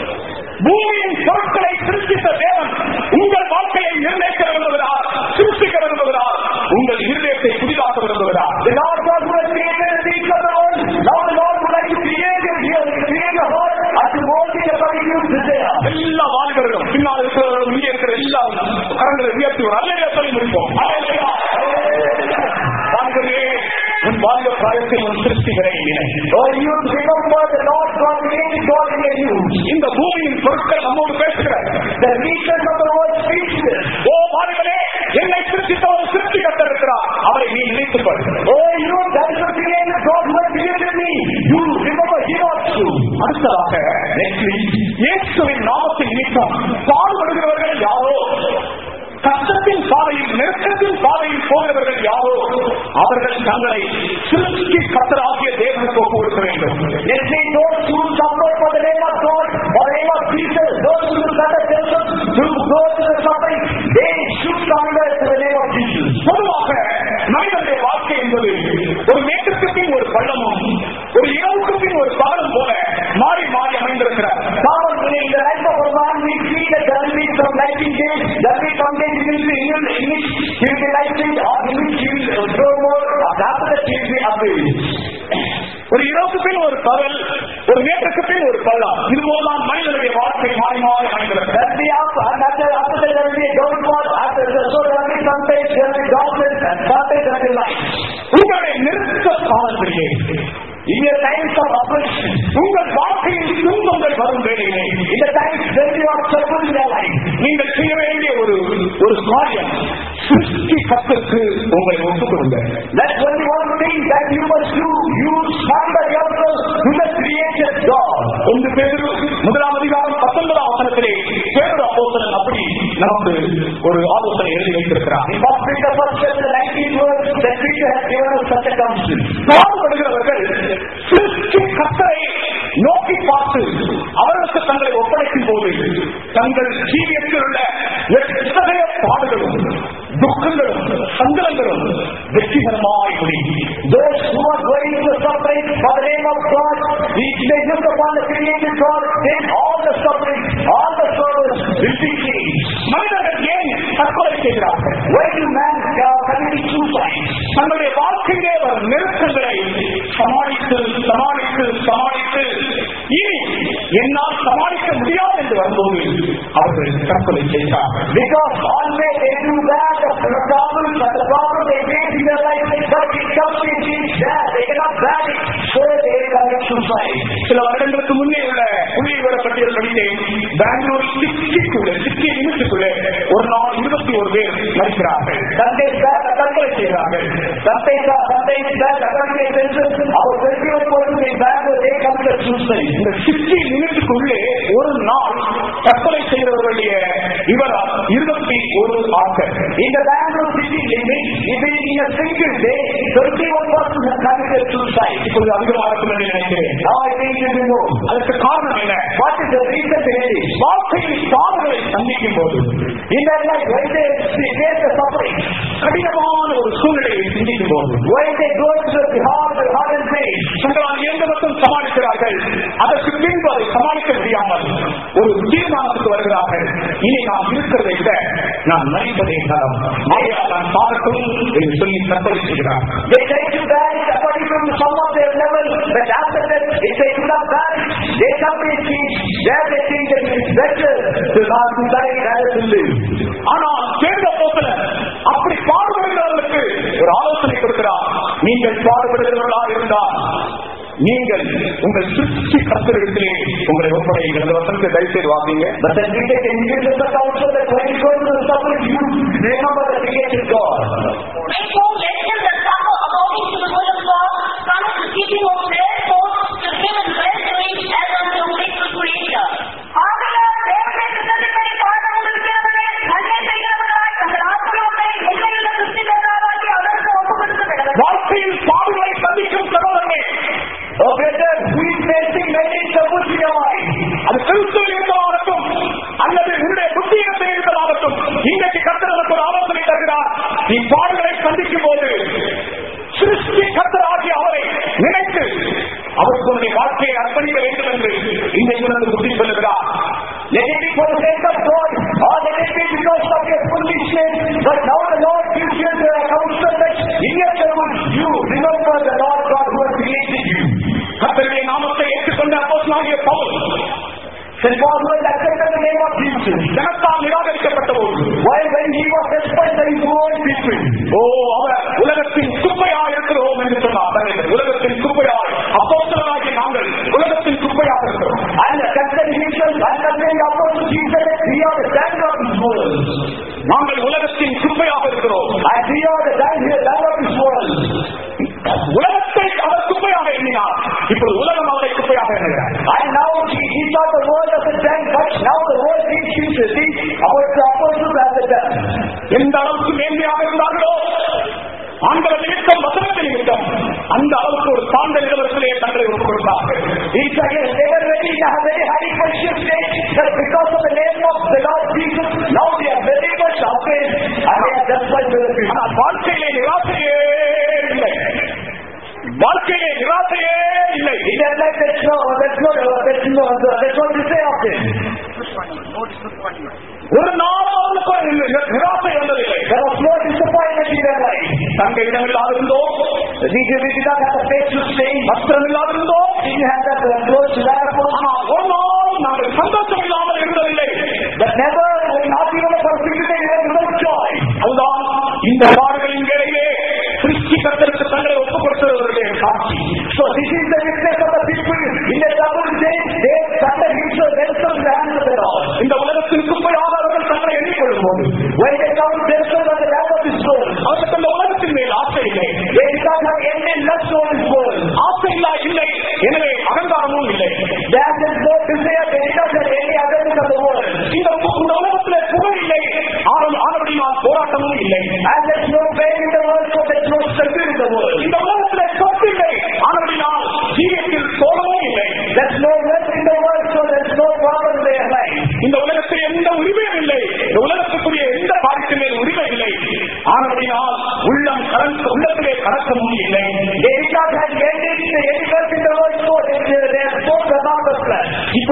பூமியின் பொருட்களை சிருஷ்டித்த தேவன் உங்கள் வாழ்க்கையை நிர்ணயிக்க விரும்புகிறார் சிருஷ்டிக்க விரும்புகிறார் உங்கள் இருதயத்தை புதிதாக்க விரும்புகிறார் The Lord God who has created the things of the world, now the Lord would like to create your ear, create your heart, and to mold it according to his desire. எல்லா வாழ்களும் பின்னால் இருக்கிறவர்களும் இங்கே இருக்கிற எல்லா கரங்களை உயர்த்தி ஒரு அல்லையா சொல்லி முடிப்போம் அல்லேலூயா. வாழ்களே, உன் வாழ்க பிராயத்தில் உன் சிருஷ்டிகளை நினை Oh, you remember the Lord God created God in your youth. இந்த பூமியின் பொருட்கள் நம்மோடு பேசுகிறார் The reason of the word speechless. ஓ வாழ்களே என்னை சிருஷ்டித்த ஒரு சிருஷ்டி கத்தர் இருக்கிறார் அவரை நீ நினைத்துக் கொள் Oh, you, that is the creator God who has created me. You remember Him also. அடுத்ததாக next week, இயேசுவின் நாமத்தின் நிமித்தம் பாடுபடுகிறவர்கள் யாரோ கஷ்டத்தின் பாதையில் நெருக்கத்தின் பாதையில் போகிறவர்கள் யாரோ அவர்கள் தங்களை சிருஷ்டி கத்தராகிய தேவனுக்கு ஒப்பு கொடுக்க வேண்டும் Let me those who suffer for the name of God, for the name of Jesus, those who suffer themselves, to go to the suffering, they should surrender to the name of Jesus. பொதுவாக மனிதனுடைய வாழ்க்கை என்பது ஒரு மேட்டுக்கு பின் ஒரு பள்ளமும் ஒரு இரவுக்கு பின் ஒரு பகலும் போல மாறி மாறி அமைந்திருக்கிறார் Commonly in the life of a man, we see that there will be some lighting days, there will be some days he will be in in which he will be lighting, or in which he will grow more, or after that he will be abased. ஒரு இரவுக்கு பின் ஒரு பகல் ஒரு மேட்டுக்கு பின் ஒரு பள்ளம் இதுபோல்தான் மனிதனுடைய வாழ்க்கை மாறி மாறி அமைந்திருக்கிறது There will be up, and after, after that there will be a downfall, after that, so there will be some days, there will be darkness, and some days there will be light. உங்களுடைய நிறுத்த காலத்திலே In your times of affliction, உங்கள் வாழ்க்கையில் துன்பங்கள் வரும் வேளையிலே in the times when you are troubled in your life, நீங்கள் செய்ய வேண்டிய ஒரு ஒரு காரியம் சிருஷ்டி கத்திற்கு உங்களை ஒப்புக் கொடுங்க that's only one thing that you must do. You surrender yourself to the created God. ஒன்று பேரு முதலாம் அதிகாரம் பத்தொன்பதாம் வசனத்திலே பேரு அப்போஸ்தலன் அப்படி நமக்கு ஒரு ஆலோசனை எழுதி வைத்திருக்கிறார் In first Peter first chapter 19 verse, the Peter has given us such a counsel. பாடுபடுகிறவர்கள் சிருஷ்டி கத்தரை நோக்கி பார்த்து அவர்களுக்கு தங்களை ஒப்படைக்கும் போது தங்கள் ஜீவியத்தில் உள்ள எத்தகைய பாடுகளும் துக்கங்களும் சங்கடங்களும் வெற்றிகரமாய் முடியும் Those who are going through suffering for the name of God, if they look upon the created God, then all the suffering, all the sorrows will be changed. மனிதர்கள் ஏன் தற்கொலை செய்கிறார்கள் Why do man uh, committing suicide? தங்களுடைய வாழ்க்கையிலே வரும் நெருக்கங்களை சமாளித்து சமாளித்து சமாளித்து இனி என்னால் சமாளிக்க முடியாது என்று வரும்போது அவர்கள் தற்கொலை செய்கிறார்கள் Because always they do that, the problem, but the problem they face in their life, but it comes to change that, they cannot bear it, so they commit suicide. சில வருடங்களுக்கு முன்னே உள்ள புள்ளி விவர பட்டியல் படித்தேன் பெங்களூர் சிட்டிக்குள்ளே சிட்டி நிமிஷத்துக்குள்ளே ஒரு நாள் இருபத்தி ஒரு பேர் மறிக்கிறார்கள் Sometimes that, தற்கொலை செய்கிறார்கள் sometimes that, sometimes that, according to the census, our 21 person in Bangalore, they commit suicide. இந்த சிட்டி நிமிஷத்துக்குள்ளே ஒரு நாள் தற்கொலை செய்கிறவர்களுடைய விவரம் இருபத்தி ஒரு ஆட்கள் In the Bangalore city limit, even in a single day, 21 persons have committed suicide. இப்பொழுது அதிகமாக என்று நினைக்கிறேன் Now I think you will know. அதற்கு காரணம் என்ன What is the reason behind it? வாழ்க்கையில் சாதனை சந்திக்கும் போது In their life, when they face the suffering, கடினமான ஒரு சூழ்நிலையை சிந்திக்கும் போது when they go into the hard, the hard and pain, தங்களால் எந்த மட்டும் சமாளிக்கிறார்கள் அதற்கு பின்பு அதை சமாளிக்க முடியாமல் ஒரு தீர்மானத்துக்கு வருகிறார்கள் இனி நாம் இருக்கிறதை விட நான் மறைப்பதே தரம் ஆகையால் நான் சாகட்டும் என்று சொல்லி தற்கொலை செய்கிறார்கள் they try to bear it according to some of their level, but after that, if they do not bear it, they come to a change. There they think that it is better to not to die rather than live. ஆனால் சேர்ந்த போக்கில் அப்படி பாடுபடுகிறவர்களுக்கு ஒரு ஆலோசனை கொடுக்கிறார் நீங்கள் பாடுபடுகிறவர்களா இருந்தால் நீங்கள் உங்கள் சிருஷ்டி கர்த்தரிடத்திலே உங்களை ஒப்படையுங்கள் அந்த வசனத்தை தயவுசெய்து வாசிங்க But then we take in give the counsel that when you go to the suffering, you remember the created God. Wherefore let them that suffer according to the will of God come to the keeping of their thoughts to him and rest rich as unto faithful creator. ஆகையால் தேவனை சித்தத்தின்படி பாடுபடுகிறவர்களே, நன்மை செய்கிறவர்களாய் தங்கள் ஆத்மாவை உண்மையுள்ள சிருஷ்டிகர்த்தாவாகிய அவருக்கு ஒப்புக் கொடுக்க வேண்டும். வாழ்க்கையில் பாடுகளை சந்திக்கும் சகோதரனே Oh, brother, who is facing many troubles in your life? அது கிறிஸ்துவில் இருந்ததாகட்டும் அல்லது உன்னுடைய புத்தியத்தை இருந்ததாகட்டும் இன்றைக்கு கர்த்தருக்கு ஒரு ஆலோசனை தருகிறார் நீ பாடுகளை சந்திக்கும் போது சிருஷ்டி கர்த்தராகிய அவரை நினைத்து அவருக்கு உன்னுடைய வாழ்க்கையை அர்ப்பணிக்க வேண்டும் என்று இன்றைக்கு உனக்கு புத்தி சொல்லுகிறார் Let it be for the sake of God, or let it be because of your foolishness. But now the Lord gives you the counsel that in your troubles, you remember the Lord God who has created you. கர்த்தருடைய நாமத்தை ஏற்றுக்கொண்ட அப்போஸ்தலனாகிய Pavul St. Paul who has accepted the name of Jesus. ஜனத்தால் நிராகரிக்கப்பட்ட போது While when he was despised by his own people, ஓ அவர் உலகத்தின் குப்பையா இருக்கிறோம் என்று சொன்னார் உலகத்தின் குப்பையாய் அப்போஸ்தலனாகிய நாங்கள் உலகத்தின் குப்பையாக இருக்கிறோம் and considering himself and considering the apostle Jesus, we are the standard of this world. நாங்கள் உலகத்தின் குப்பையாக இருக்கிறோம் And we are the standard of this world. உலகத்தை அவர் குப்பையாக எண்ணினார் இப்பொழுது உலகம் அவரை குப்பையாக எண்ணுகிறார் And now he, he thought the world as a done, but now the world thinks Jesus. See, about the apostles as a done. எந்த அளவுக்கு மேன்மையாக இருந்தார்களோ ஆண்கள நிமித்தம் வசனத்தை நிமித்தம் அந்த அளவுக்கு ஒரு சார்ந்த நிலவரத்திலே தங்களை ஒப்புக் கொடுத்தார்கள் It's again, they were very, in a very high conscious state that because of the name of the Lord Jesus, now they are very much afraid and they are just like the people. ஆனால் வாழ்க்கையிலே நிராசையே இல்லை வாழ்க்கையிலே நிராசையே இல்லை In their life, that's no, that's no, that's no, that's what to say of them. ஒரு நாளாவது நிராசை வந்ததில்லை There was no disappointment in their life. தங்க இடமில்லாதிருந்தோம் We did, we did not have a place to stay. வஸ்திரம் இல்லாதிருந்தோம் Didn't have that uh, clothes to wear for. ஆனால் ஒரு நாள் நாங்கள் சந்தோஷம் இல்லாமல் இருந்ததில்லை But never, not even for a single day, we had no joy. அதுதான் இந்த பாடுகளின் வேலையிலே கிறிஸ்தி கத்தருக்கு தங்களை ஒப்புக் கொடுத்தவர்களுடைய சாட்சி So this is the witness of the people in the double day, they surrender himself themselves in the hands of the Lord. இந்த உலகத்தின் குப்பையாக அவர்கள் தங்களை எண்ணிக்கொள்ளும் போது When they count themselves on the lap of this world, அவர்களுக்கு இந்த உலகத்தின் மேல் ஆசை இல்லை they do not have any lust for this world. ஆசை இல்லா இல்லை எனவே அகங்காரமும் இல்லை There is no desire, they do not have any otherness of the world. இந்த பு- இந்த உலகத்திலே புகழ் இல்லை ஆனால் ஆனபடியால் போராட்டமும் இல்லை And there's no pain in the world, so there's no struggle in the world. இந்த உலகத்திலே சொத்து இல்லை ஆனபடியால் ஜீவியத்தில் சோழமும் இல்லை There's no wealth in the world, so there's no problem in their life. இந்த உலகத்தில் எந்த உரிமையும் இல்லை இந்த உலகத்துக்குரிய எந்த பாதிக்குமே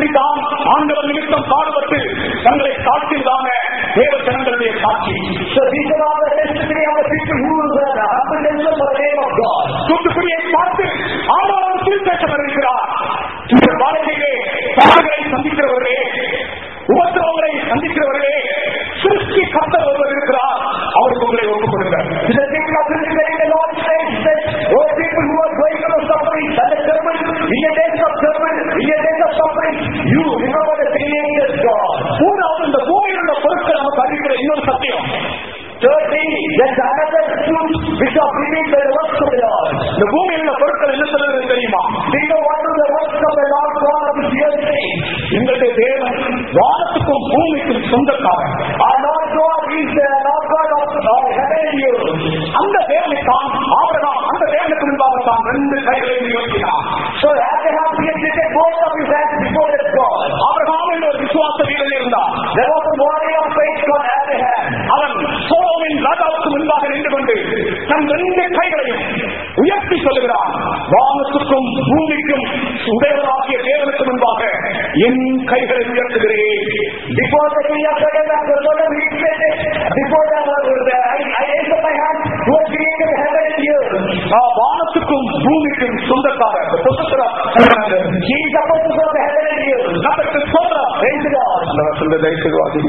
இப்படித்தான் ஆண்டவர் நிமித்தம் பாடுபட்டு தங்களை காட்டியதான தேவ ஜனங்களுடைய சாட்சி So these are all the testimony of the people who were apprehensive for the name of God. தூத்துக்குடியை பார்த்து ஆண்டவர் சுவிசேஷம் அறிவிக்கிறார் இந்த வாழ்க்கையிலே பாடுகளை சந்திக்கிறவர்களே உபத்திரவங்களை சந்திக்கிறவர்களே சிருஷ்டி கத்தர் ஒருவர் இருக்கிறார் அவருக்கு உங்களை ஒப்புக் கொடுங்கள் To the people of Israel, the Lord says that, oh people who are going through suffering, that the servant, in your days of servant, in your days of suffering, you remember the creator God. மூணாவது இந்த பூமியில் உள்ள பொருட்கள் நமக்கு அறிவிக்கிற இன்னொரு சத்தியம் Thirdly, there's another truth which are believed by the works of the Lord. இந்த பூமியில் உள்ள பொருட்கள் என்ன சொல்றது தெரியுமா Do you know what is the works of the Lord God of the earth saying? எங்களுடைய தேவன் வானத்துக்கும் பூமிக்கும் சொந்தக்காரன் Our Lord God is the Lord God of uh, heaven and earth. அந்த தேவனை தான் ஆபிரகாம் அந்த தேவனுக்கு முன்பாக தான் ரெண்டு கைகளை உயர்த்தினார் So Abraham lifted both of his hands before that God. Abraham என்ற ஒரு விசுவாச வீரன் இருந்தார் There was a warrior of faith called Abraham. அவன் சோலோமின் ராஜாவுக்கு முன்பாக நின்று கொண்டு தன் ரெண்டு கைகளையும் உயர்த்தி சொல்லுகிறான் வானத்துக்கும் பூமிக்கும் உடையவராகிய தேவனுக்கு முன்பாக என் கைகளை உயர்த்துகிறேன் Before the king of Sodom and Gomorrah, he said it. Before that, uh, I, I raised up my hand towards created heaven and earth. நான் வானத்துக்கும் பூமிக்கும் சொந்தக்காரர் He is the purpose of the heaven and earth. நமக்கு சொல்றார் Praise the Lord. அந்த வசந்த தயவுவாதிங்க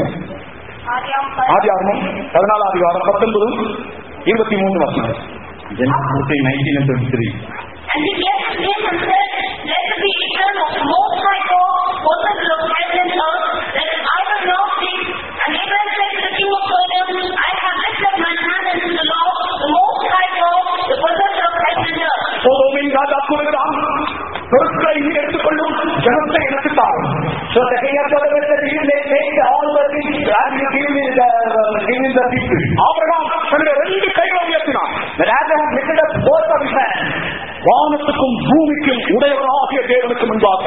ஆதி ஆகமம் பதினாலாம் அதிகாரம் பத்தொன்பது இருபத்தி மூணு வசனம் generation nineteen and twenty three And he gave him and said, Let it be written of the Most High God, possessor of heaven and earth, that I will not see. And Abraham said to the king of Sodom, I have lifted my hand unto the Lord, the Most High God, the possessor of heaven and earth. சோதோமின் ராஜா கூறுகிறான் பொருட்களை நீ எடுத்துக்கொள்ளும் ஜனத்தை எனக்கு தாரும் So the king of Sodom said, You may take all the things and you give me the, uh, give me the people. Abraham தன்னுடைய ரெண்டு கைகளை உயர்த்தினான் But Abraham lifted up both of his hands. வானத்துக்கும் பூமிக்கும் உடையவராகிய தேவனுக்கு முன்பாக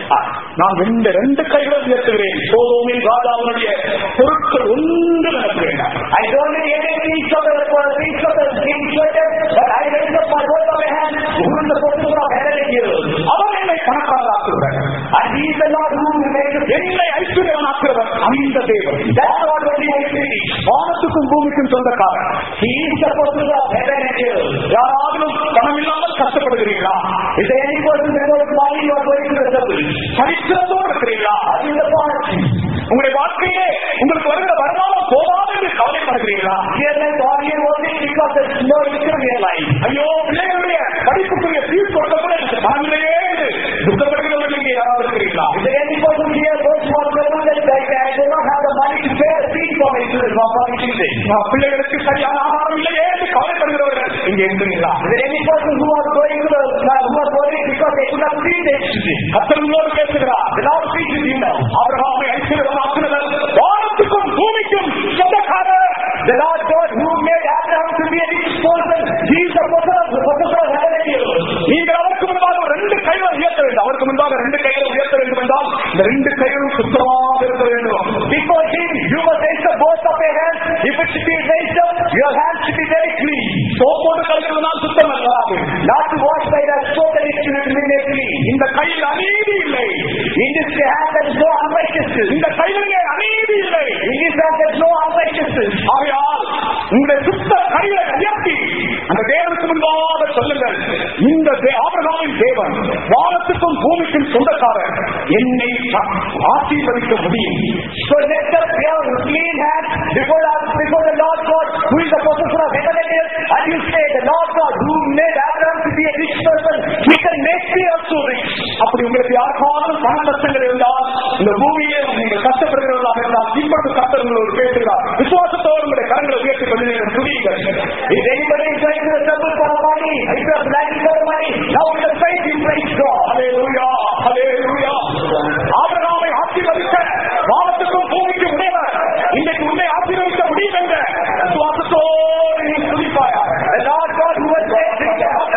நான் ரெண்டு ரெண்டு கைகளை உயர்த்துகிறேன் சோதோமின் ராஜாவினுடைய பொருட்கள் ஒன்று எனக்கு வேண்டாம் I don't need any piece of the for a piece of the king Sodom, but I raise up my both of my hands, who is the possessor of heaven and earth. அவர் என்னை பணக்காரராக்குகிறார் And he is the Lord who makes us என்னை ஐஸ்வர்யவனாக்குகிறவர் அந்த தேவன் That's not only my city. வானத்துக்கும் பூமிக்கும் சொந்தக்காரர் He is the possessor of heaven and earth. யாராலும் பணம் இல்லாமல் கஷ்டப்படுகிறீர்களா Is there any person without money you are going to the temple? சரித்திரத்தோடு இருக்கிறீர்களா Are you in the party? உங்களுடைய வாழ்க்கையிலே உங்களுக்கு வருகிற வருமானம் போதாது என்று கவலைப்படுகிறீர்களா Here my body and working because there is no income in your life. ஐயோ பிள்ளைகளுடைய படிப்புக்குரிய ஃபீஸ் கொடுக்க கூட எனக்கு பணம் இல்லையே என்று துக்கப்படுகிறவர்கள் இங்கே யாராவது இருக்கிறீர்களா Is there any person here those who are present that like, I do not have the money to pay the fee for my children for my children? நான் பிள்ளைகளுக்கு சரியான ஆகாரம் இல்லையே என்று கவலைப்படுகிறவர்கள் இங்கே இருக்கிறீர்களா Is there any person who are going to the, who are worried because they could not feed their children? கத்தர்களோடு பேசுகிறார் The Lord speaks with you now. ஆபிரகாமை ஐஸ்வர்யவனாக்குகிறவர் வானத்துக்கும் பூமிக்கும் சொந்தக்காரர் The Lord God who made Abraham to be a rich person, he is the possessor, the possessor of heaven and earth. நீங்கள் அவருக்கு முன்பாக ஒரு ரெண்டு கைகளை உயர்த்த வேண்டும் அவருக்கு முன்பாக ரெண்டு கைகளை உயர்த்த வேண்டும் என்றால் இந்த ரெண்டு கைகளும் சுத்தமாக இருக்க வேண்டும் Before him, you must raise up both of your hands. If it should be raised up, your hands should be very clean. சோப்போடு கலக்கிறதுனால் சுத்தம் அல்லாது Not to wash by the soap that it should remain clean. இந்த கையில் அநீதி இல்லை In this hand, there is no unrighteousness. இந்த கையிலே அநீதி இல்லை In this hand, there is no unrighteousness. ஆகையால் உங்களுடைய சுத்த கைகளை உயர்த்தி அந்த தேவனுக்கு முன்பாக சொல்லுங்கள் இந்த தே- ஆபிரகாமின் தேவன் வானத்துக்கும் பூமிக்கும் சொந்தக்காரர் என்னை ச- ஆசீர்வதிக்க முடியும் So lift up your clean hands before, us, before the Lord God, who is the possessor of heaven and earth, and you say, the Lord God who made Abraham to be a rich person, he can make me also rich. அப்படி உங்களுக்கு யாருக்காவது பண கஷ்டங்கள் இருந்தால் இந்த பூமியிலே நீங்கள் கஷ்டப்படுகிறவர்களாக இருந்தால் இப்பொழுது கஷ்டம் உங்களோடு பேசுகிறார் விசுவாசத்தோடு உங்களுடைய கரங்களை உயர்த்தி கொண்டு நீங்கள் துதியுங்கள் If anybody is going to the temple for money, if you are planning for money, now with the faith you praise God. ஹalleluya ஹalleluya ஆபிரகாமை ஆசீர்வதிக்க வானத்துக்கும் பூமிக்கும் உடையவர் இன்றைக்கு உன்னை ஆசீர்வதிக்க முடியும் என்ற விசுவாசத்தோடு நீ துதிப்பாயா The Lord God who has made rich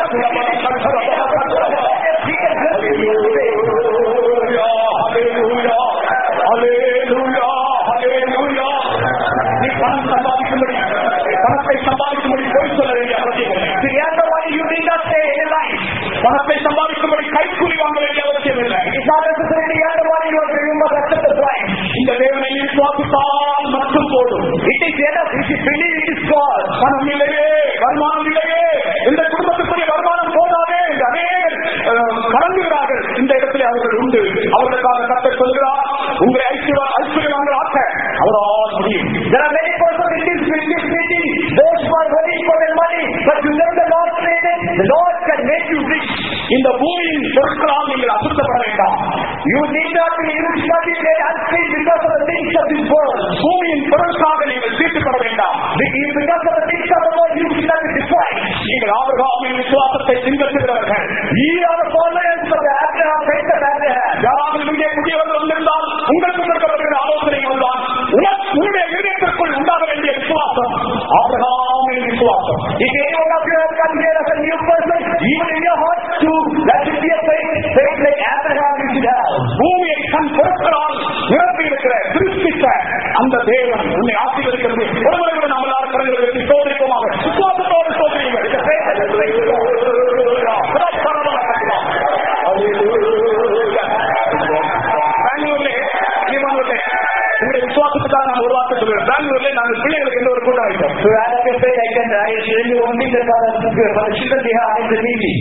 he can help you today. ஹalleluya ஹalleluya ஹalleluya நீ பணம் சம்பாதிக்கும்படி பணத்தை சம்பாதிக்கும்படி போய் சொல்ல விசுவாசித்தால் மட்டும் போதும் It is enough if you believe it is God. பணம் இல்லையே வருமானம் இல்லையே இந்த குடும்பத்துக்குரிய வருமானம் போதாதே என்று அநேகர் அஹ், கலங்குகிறார்கள் இந்த இடத்துல அவர்கள் உண்டு அவர்களுக்காக கத்த சொல்கிறார் உங்களை ஐஸ்வர்ய ஐஸ்வர்யவான்கள் ஆக்க அவரால் முடியும் There are many persons in this, in this meeting, those who are worrying for their money, but you let the Lord say that the Lord can make you rich. இந்த பூமியின் பொருட்களால் நீங்கள் அசுத்தப்பட வேண்டாம் You need not be, you should not be made unclean because of the things of this world. பூமியின் பொருட்காக நீங்கள் தீட்டுப்பட வேண்டாம் Because of the things of the world, you should not be defiled. நீங்கள் ஆபிரகாமின் விசுவாசத்தை பின்பற்றுகிறவர்கள் Ye are the followers of the Abraham, faith of Abraham. யாராவது இங்கே புதியவர்கள் வந்திருந்தால் உங்களுக்கு கொடுக்கப்படுகிற ஆலோசனை இதுதான் உனக்கு உன்னுடைய இதயத்திற்குள் உண்டாக வேண்டிய விசுவாசம் ஆபிரகாமின் விசுவாசம் If any one of you have come here as a new person, even in your heart too, that should be a faith, faith like Abraham you should have. பூமியை தன் பொருட்களால் நிரப்பி இருக்கிற சிருஷ்டித்த அந்த தேவன் உன்னை ஆசீர்வதிக்கிறது ஒருவரை விட நாம் எல்லாரும் கரங்களை வைத்து சோதரிப்போமாக விசுவாசத்தோடு சோதரியுங்கள் இந்த faith and faith. பெங்களூர்ல ஸ்ரீமானூர்ல உங்களுடைய விசுவாசத்துக்காக நான் ஒரு வார்த்தை சொல்லுவேன் பெங்களூர்ல நாங்கள் பிள்ளைகளுக்கு எந்த ஒரு கூட்டம் வைத்தோம் So as I can say, I can, I tell you only that for the, for the children we have in the meeting.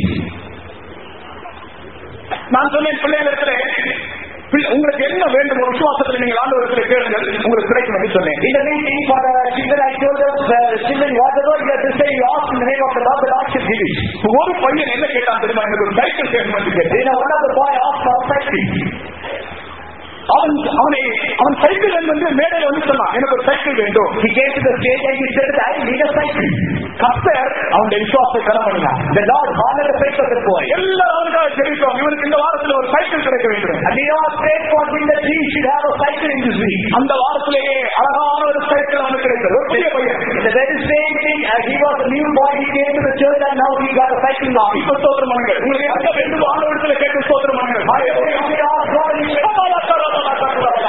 நான் சொன்னேன் பிள்ளைகளிடத்துல பிள்ளை- உங்களுக்கு என்ன வேண்டும் ஒரு விசுவாசத்தில் நீங்கள் ஆண்டவரத்தில் கேளுங்கள் உங்களுக்கு கிடைக்கும் என்று சொன்னேன் In the meeting for the children, I told them, the children, whatever you have to say, you ask in the name of the Lord, the Lord should give it. ஒரு பையன் என்ன கேட்டான் தெரியுமா எனக்கு ஒரு சைக்கிள் வேணும் என்று கேட்டேன் You know, one of the boy asked for a cycle. அவன் அவனை அவன் சைக்கிள் வந்து மேடையில வந்து சொன்னான் எனக்கு ஒரு சைக்கிள் வேண்டும் He came to the stage and he said, I need a cycle. கர்த்தர் அவனுடைய விசுவாசத்தை கனம் பண்ணினான் The Lord honored the faith of the boy. எல்லாரும் அவனுக்காக தெரிவித்தோம் இவனுக்கு இந்த வாரத்தில் ஒரு சைக்கிள் கிடைக்க வேண்டும் And we all prayed for him that he should have a cycle in this week. அந்த வாரத்திலேயே அழகான ஒரு சைக்கிள் அவனுக்கு கிடைத்தது ஒரு புதிய பையன் In the very same thing, as he was a new boy, he came to the church and now he got a cycle now. இப்ப ஸ்தோத்திரம் பண்ணுங்கள் உங்களுக்கு என்ன வேண்டும் ஆண்டவரத்தில் கேட்டு ஸ்தோத்திரம் பண்ணுங்கள் We ask God, he said,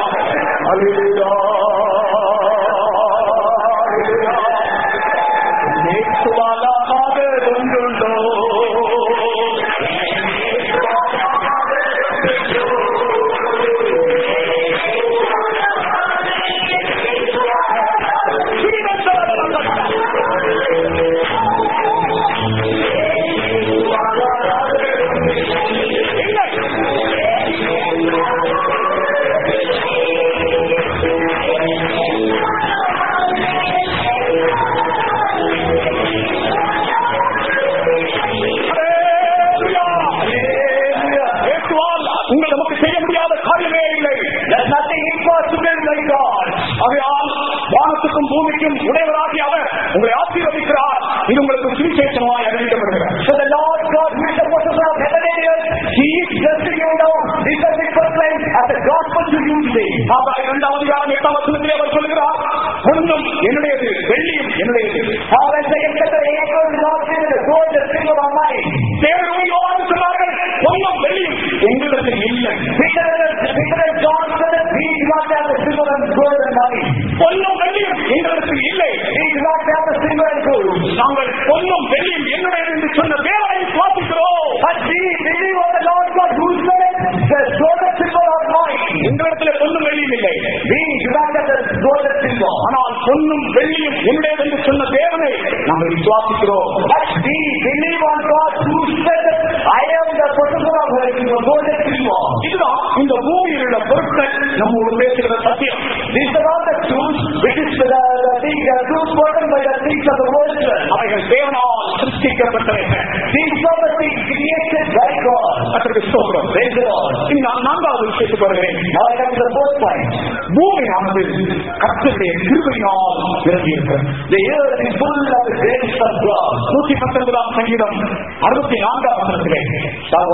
உங்கள் நமக்கு செய்ய முடியாத காரியமே இல்லை There's nothing impossible like God. ஆகையால் வானத்துக்கும் பூமிக்கும் உடையவராகிய அவர் உங்களை ஆசீர்வதிக்கிறார் இது உங்களுக்கு சுவிசேஷமாய் அறிவிக்கப்படுகிறார் So the Lord God who is the possessor of heaven and earth, He is blessing you now. This has been proclaimed as a gospel to you today. ஆகாய இரண்டாவது அதிகாரம் எட்டாம் வசனத்திலே அவர் சொல்கிறார் பொன்னும் என்னுடையது வெள்ளியும் என்னுடையது How when second chapter eight was Lord said, the gold, the silver are mine. தேவனும் யோவானும் சொன்னார்கள் பொன்னும் வெள்ளியும் எங்களிடத்தில் இல்லை Peter and, Peter and John said that we do not have the silver and gold and money. பொன்னும் வெள்ளியும் எங்களிடத்தில் இல்லை We do not have the silver and gold. நாங்கள் பொன்னும் வெள்ளியும் என்னுடையது என்று சொன்ன தேவனை சுவாசிக்கிறோம் But we believe on the Lord God who said, the gold and silver are mine. எங்களிடத்தில் பொன்னும் வெள்ளியும் இல்லை We do not have the gold and silver. ஆனால் பொன்னும் வெள்ளியும் என்னுடையது என்று சொன்ன தேவனை நாங்கள் விசுவாசிக்கிறோம் But we believe on God who said that I am the possessor of the gold and silver. இதுதான் இந்த பூமியில் உள்ள பொருட்கள் நம்மோடு பேசுகிற சத்தியம் These are all the truths which is the, the thing, the truth spoken by the things of the world. அவைகள் தேவனால் சிருஷ்டிக்கப்பட்டவைகள் These are the things created by God. அதற்கு ஸ்தோத்திரம் Praise the Lord. இனி நான் நான்காவது விஷயத்துக்கு வருகிறேன் Now I come to the fourth point. பூமியானது கர்த்தருடைய கிருபையினால் நிரம்பியிருக்கிறது The earth is full of the grace of God. நூற்றி பத்தொன்பதாம் சங்கீதம் அறுபத்தி நான்காம் வசனத்திலே Psalm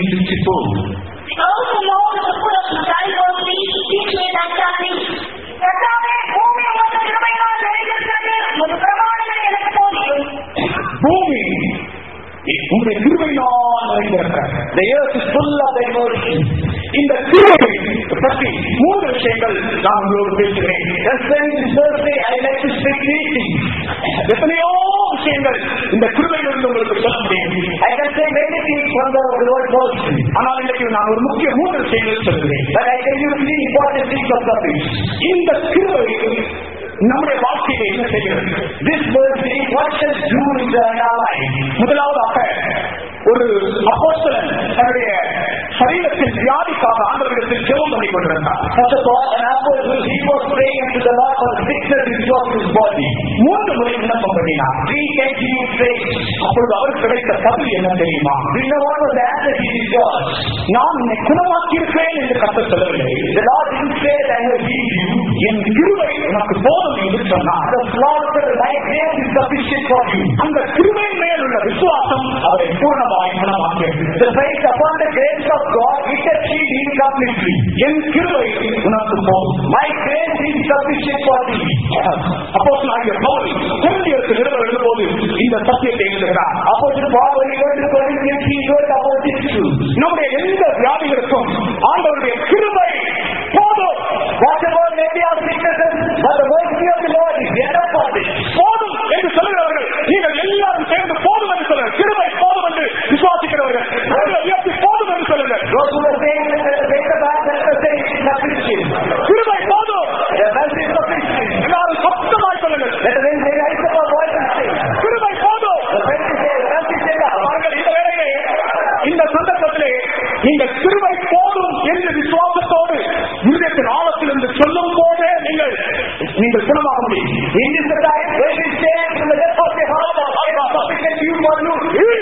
119, 64. Because the Lord is the full of misericordy, teach me thy statutes. கர்த்தாவே, பூமி உமது கிருபையினால் நிறைந்திருக்கிறது. உமது பிரமாணங்கள் எனக்கு போதியும். பூமி உங்களுடைய கிருபையினால் நிறைந்திருக்கிறது The earth is full of thy mercy. இந்த கிருபை பற்றி மூன்று விஷயங்கள் நான் உங்களோடு பேசுகிறேன் That's why this Thursday I like to speak three things. எத்தனையோ விஷயங்கள் இந்த கிருபையிலிருந்து உங்களுக்கு சொல்ல முடியும் I can say many things from the Lord mercy. ஆனால் இன்னைக்கு நான் ஒரு முக்கிய மூன்று விஷயங்கள் சொல்கிறேன் But I tell you three important things of the faith. இந்த கிருபை நம்முடைய வாழ்க்கையில என்ன செய்கிறது This mercy, what does do in our life? முதலாவதாக ஒரு அப்போஸ்தலன் தன்னுடைய சரீரத்தின் வியாதிக்காக ஆண்டவரிடத்தில் ஜெபம் பண்ணி கொண்டிருந்தார் First of all, an apostle, he was praying to the Lord for the sickness which was in his body. மூன்று முறை விண்ணப்பம் பண்ணினார் Three times he prayed. அப்பொழுது அவருக்கு கிடைத்த பதில் என்ன தெரியுமா Do you know what was the answer he got? நான் உன்னை குணமாக்கியிருப்பேன் என்று கத்த சொல்லவில்லை The Lord didn't say that I have healed you. என் கிருபை உனக்கு போதும் என்று சொன்னார் The Lord said, my grace is sufficient for you. அந்த கிருபை மேல் உள்ள விசுவாசம் அவரை பூர்ணமாய் குணமாக்கியது The faith upon the grace of God, it has healed him completely. என் கிருபை உனக்கு போதும் My grace is sufficient for thee. அப்போ ஆகிய பவுல் குழந்தையருக்கு நிறுவ எழுதும்போது இந்த சத்தியத்தை எழுதுகிறார் Apostle Paul, when he went to Corinthians, he wrote about this truth. நம்முடைய எந்த வியாதிகளுக்கும் ஆண்டவருடைய கிருபை போதும் Whatever may be our sicknesses, but the mercy of the Lord is enough for this. போதும் என்று சொல்லுகிறவர்கள் நீங்கள் எல்லாரும் சேர்ந்து போதும் என்று சொல்லுங்கள் கிருபை போதும் என்று விசுவாசிக்கிறவர்கள் உங்களை உயர்த்தி போதும் என்று சொல்லுங்கள் Those who are saying that the faith of God, let us say it is sufficient. கிருபை போதும் The mercy is sufficient. எல்லாரும் சத்தமாய் சொல்லுங்கள் Let us then say, rise up our voice and say, கிருபை போதும் the faith is there, the mercy is there. பாருங்கள் இந்த வேளையிலே இந்த சந்தர்ப்பத்திலே நீங்கள் கிருபை போதும் என்று விசுவாசத்தோடு இருதயத்தின் ஆழத்திலிருந்து சொல்லும் போதே நீங்கள் நீங்கள் குணமாக முடியும் In this time, when we stand from the depth of the heart, it is sufficient you for you.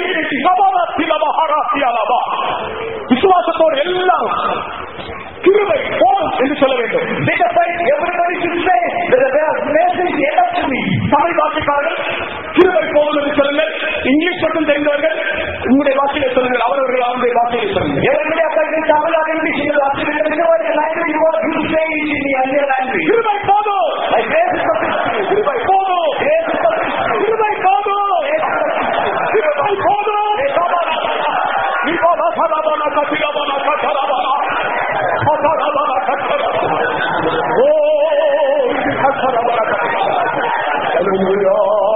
விசுவாசத்தோடு எல்லாரும் கிருபை போதும் என்று சொல்ல வேண்டும் With the faith, everybody should say that the mercy is enough to me. Tamil பாஷைக்காரர்கள் கிருபை போதும் என்று சொல்லுங்கள் இங்கிலீஷ் மட்டும் தெரிந்தவர்கள் உங்களுடைய பாஷையை சொல்லுங்கள் அவரவர்கள் அவருடைய பாஷையை சொல்லுங்கள் Everybody applies in Tamil or English, in the Australian language, you are, you say it in the other language. கிருபை போதும் My grace is sufficient. கிருபை போதும் Grace is sufficient. கிருபை போதும் கிருபை போதும் இவன சரவண கதிரவன கதரவன கதரவன கதரவன ஓ இது கதரவன ஹalleluya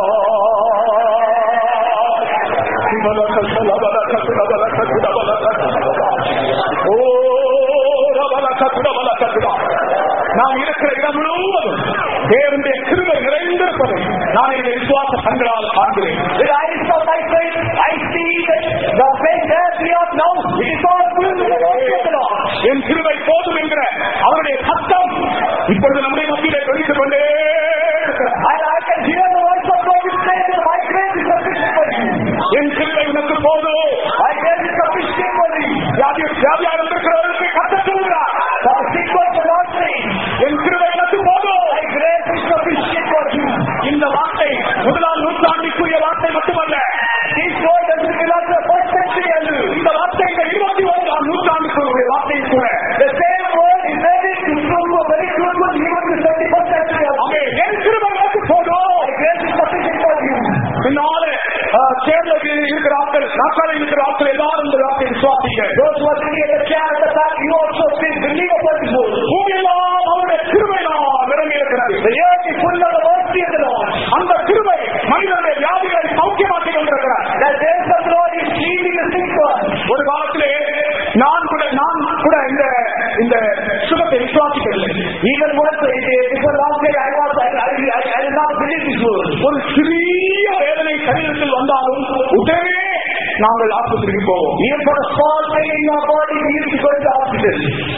இவன கதரவன கதரவன கதரவன ஓ ரவன கதரவன கதரவன நாம் இருக்கிற இடம் முழுவதும் தேவனுடைய கிருபை நிறைந்திருப்பதை நான் என்னுடைய விசுவாச கண்களால் காண்கிறேன் With the eyes of my faith, I see that the faith that we have now, it is all filled with the mercy of the Lord. என் கிருபை போதும் என்கிற அவருடைய சத்தம் இப்பொழுது நம்முடைய மத்தியிலே தொழித்துக் கொண்டே இருக்கிறது. And I can hear the voice of God which says that my grace is sufficient for you. என் கிருபை உனக்கு போதும் My grace is sufficient for thee. வியாதி வியாதியாக இருக்கிறவர்களுக்கு கத்த சொல்கிறார் For the sick one, the Lord saying, என் கிருபை உனக்கு போதும் My grace is sufficient for you. இந்த வார்த்தை முதலாம் நூற்றாண்டிற்குரிய வார்த்தை மட்டுமல்ல This word doesn't belong to the first century only. இந்த வார்த்தை இந்த இருபத்தி ஒன்றாம் நூற்றாண்டுக்குரிய வார்த்தை கூட The same word is ready to prove a very truthful even to 21st century also. அங்கே என் கிருபை உனக்கு போதும் My grace is sufficient for you. பின்னாலே சேர்ந்தது இருக்கிற ஆட்கள் நாட்களில் இருக்கிற ஆட்கள் எல்லாரும் இந்த வார்த்தை விசுவாசிங்க Those who are sitting at the chair at the back, you also please believe upon this word. பூமியெல்லாம் அவருடைய கிருபையினால் நிரம்பி இருக்கிறது The earth is full of the mercy of the Lord. அந்த கிருபை மனிதனுடைய வியாதிகளை சௌக்கியமாக்கி கொண்டிருக்கிறார் The grace of the Lord is healing the sick one. ஒரு காலத்திலே நான் கூட நான் கூட இந்த இந்த சுகத்தை விசுவாசிக்கவில்லை Even once, it, it was a long day, I was, I, I, I, I did not believe this word. ஒரு சிறிய வேதனை சரீரத்தில் வந்தாலும் உடனே நாங்கள் ஆஸ்பத்திரிக்கு போவோம் Even for a small pain in your body, we used to go to the hospital.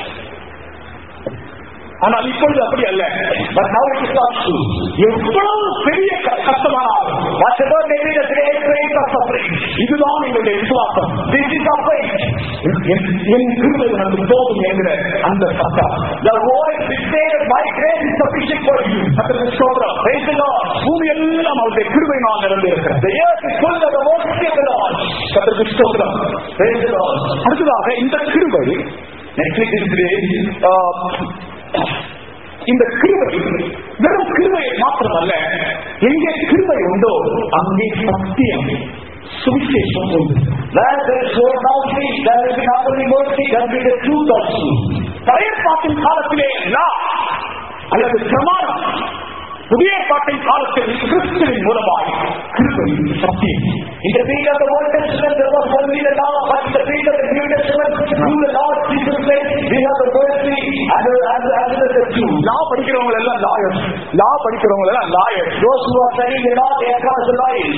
ஆனால் இப்பொழுது அப்படி அல்ல But now it is not true. எவ்வளவு பெரிய க- கஷ்டமானாலும் Whatever may be the great pain of suffering, இதுதான் எங்களுடைய விசுவாசம் this is our faith. என் என் கிருபை உனக்கு போதும் என்கிற அந்த சத்தம் The voice which says, My grace is sufficient for you. கர்த்தருக்கு ஸ்தோத்திரம். Praise the Lord. பூமி எல்லாம் அவருடைய கிருபை நான் நிரம்பி இருக்கிறது The earth is full of the mercy of the Lord. கர்த்தருக்கு ஸ்தோத்திரம். Praise the Lord. அடுத்ததாக இந்த கிருபை Next week is today. ஆஹ், இந்த கிருபை வெறும் கிருபை மாத்திரமல்ல எங்கே கிருபை உண்டோ அங்கே சத்தியம் சுவிசேஷம் உண்டு Where there is no mercy, there will be not only mercy, there will be the truth also. பழைய பாட்டின் காலத்திலே லா அல்லது பிரமாணம் புதிய ஏற்பாட்டின் காலத்தில் கிறிஸ்துவின் மூலமாய் கிருபை சத்தியம் In the period of the Old Testament, there was only the law, but in the period of the New Testament, through the Lord Jesus Christ, we have the mercy and the, and the, and the, the truth. லா படிக்கிறவங்க எல்லாம் lawyer law படிக்கிறவங்க எல்லாம் lawyer Those who are studying the law, they are called the lawyers.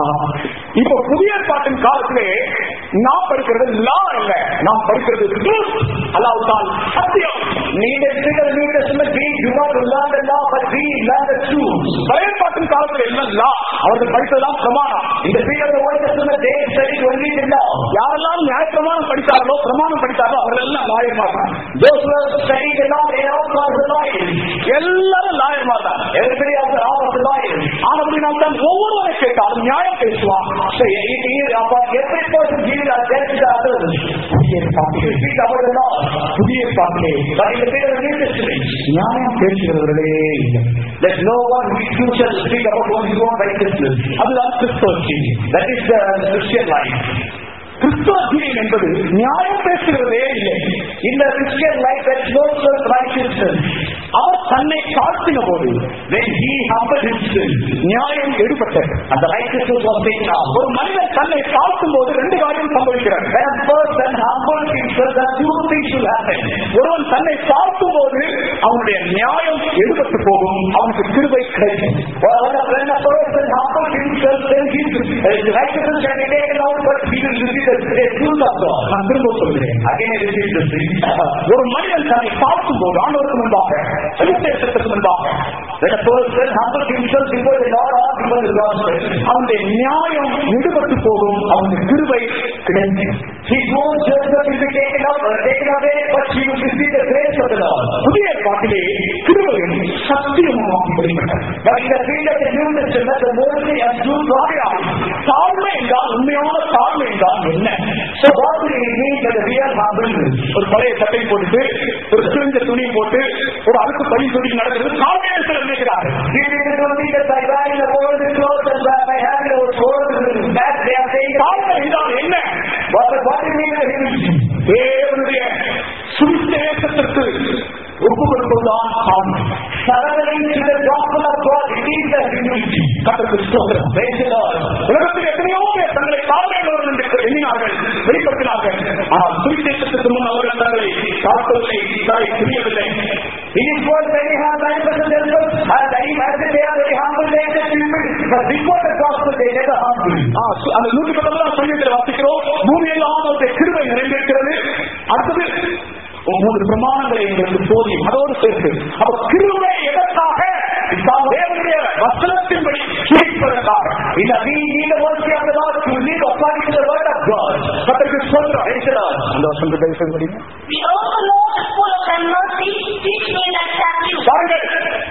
இப்போ புதிய ஏற்பாட்டின் காலத்திலே நாம் படிக்கிறது லா இல்ல நாம் படிக்கிறது truth. அல்லாஹ்வுத்தால் சத்தியம் In the period of the New Testament, we do not learn the law, but we learn the truth. பழைய ஏற்பாட்டின் காலத்தில் எல்லாம் லா அவர்கள் படித்ததெல்லாம் பிரமாணம் In the period of the Old Testament, they studied only the law. யாரெல்லாம் நியாயப்பிரமாணம் படித்தார்களோ பிரமாணம் படித்தார்களோ அவர்கள் எல்லாம் லாயர்மார் தான் Those who are studying the law, they are all called the lawyers. எல்லாரும் லாயர்மார் தான் Everybody has the law of the lawyers. ஆனபடினால் தான் ஒவ்வொருவரை கேட்டாலும் நியாயம் பேசுவான் So it is about every person giving a death to the others. புதிய ஏற்பாட்டிலே Speak about the law. புதிய ஏற்பாட்டிலே But in the period of the New Testament, நியாயம் பேசுகிறவர்களே இல்லை there's no one who shall speak about one's own righteousness. அதுதான் கிறிஸ்தவ செய்தி That is the Christian life. கிறிஸ்தவ ஜீவன் என்பது நியாயம் பேசுகிறதே இல்லை In the Christian life, there is no self-righteousness. அவர் தன்னை தாழ்த்தின போது When he humbled himself, நியாயம் எடுபட்டது and the righteousness was taken out. ஒரு மனிதன் தன்னை தாழ்த்தும் போது ரெண்டு காரியம் சம்பவிக்கிறது When a person humbled himself, then two things will happen. ஒருவன் தன்னை தாழ்த்தும் போது அவனுடைய நியாயம் எடுபட்டு போகும் அவனுக்கு கிருபை கிடைக்கும் Well, when a, when a person humbled himself, then his uh, righteousness can be taken out, but he will receive the the truth of God. நான் திரும்ப சொல்கிறேன் Again, I repeat the thing. ஒரு மனிதன் தன்னை தாழ்த்தும் போது ஆண்டவருக்கு முன்பாக சுவிசேஷத்துக்கு முன்பாக When a person humbles himself before the Lord or before the gospel, அவனுடைய நியாயம் விடுபட்டு போகும் அவனுக்கு கிருபை கிடைக்கும் his own judgment will be taken up, uh, taken away, but he will receive the grace of the Lord. புதிய பாட்டிலே கிருபையும் சத்தியமும் வெளிப்பட்டது But in the field of the New Testament, the mercy and truth are out. தாழ்மை என்றால் உண்மையான தாழ்மை என்றால் என்ன So what do we mean by the real humbleness? ஒரு பழைய சட்டை போட்டுட்டு ஒரு கிழிஞ்ச துணி போட்டு ஒரு அழுக்கு பழி சொல்லி நடக்கிறது தாழ்மை என்று சிலர் நினைக்கிறார்கள் We didn't do it by wearing the old clothes and by by having our old that they are saying. தாழ்மை என்றால் என்ன What, what do you mean by humility? தேவனுடைய சுவிசேஷத்திற்கு ஒப்பு கொடுப்பதுதான் தாழ்மை Surrendering to the gospel of God, it is the humility. கத்தருக்கு ஸ்தோத்திரம். Praise the Lord. உலகத்தில் எத்தனையோ பேர் தங்களை தாழ்மையுள்ளவர்கள் என்று எண்ணினார்கள் வெளிப்படுத்தினார்கள் ஆனால் சுவிசேஷத்துக்கு முன் அவர்கள் தங்களை தாழ்த்தவில்லை தலை புரியவில்லை It is what many have nine percent themselves, and many have said they are very humble, they are stupid. But before the gospel, they never humble. ஆ, சு- அந்த நூற்றி பத்தொன்பதாம் சங்கத்தில் வாசிக்கிறோம் பூமியெல்லாம் அவருடைய கிருபை நிறைந்திருக்கிறது அடுத்தது மூன்று பிரமாணங்களை எங்களுக்கு போதியும் அதோடு சேர்த்து அப்ப கிருபை எதற்காக தேவனுடைய வசனத்தின்படி கேட்பதற்காக In the we need the mercy of the Lord to live according to the word of God. கத்தருக்கு சொல்றோம் Praise the Lord. அந்த வசனத்தை தயவு செய்து படிங்க. We also know the full of thy mercy, teach me thy statutes. பாருங்கள்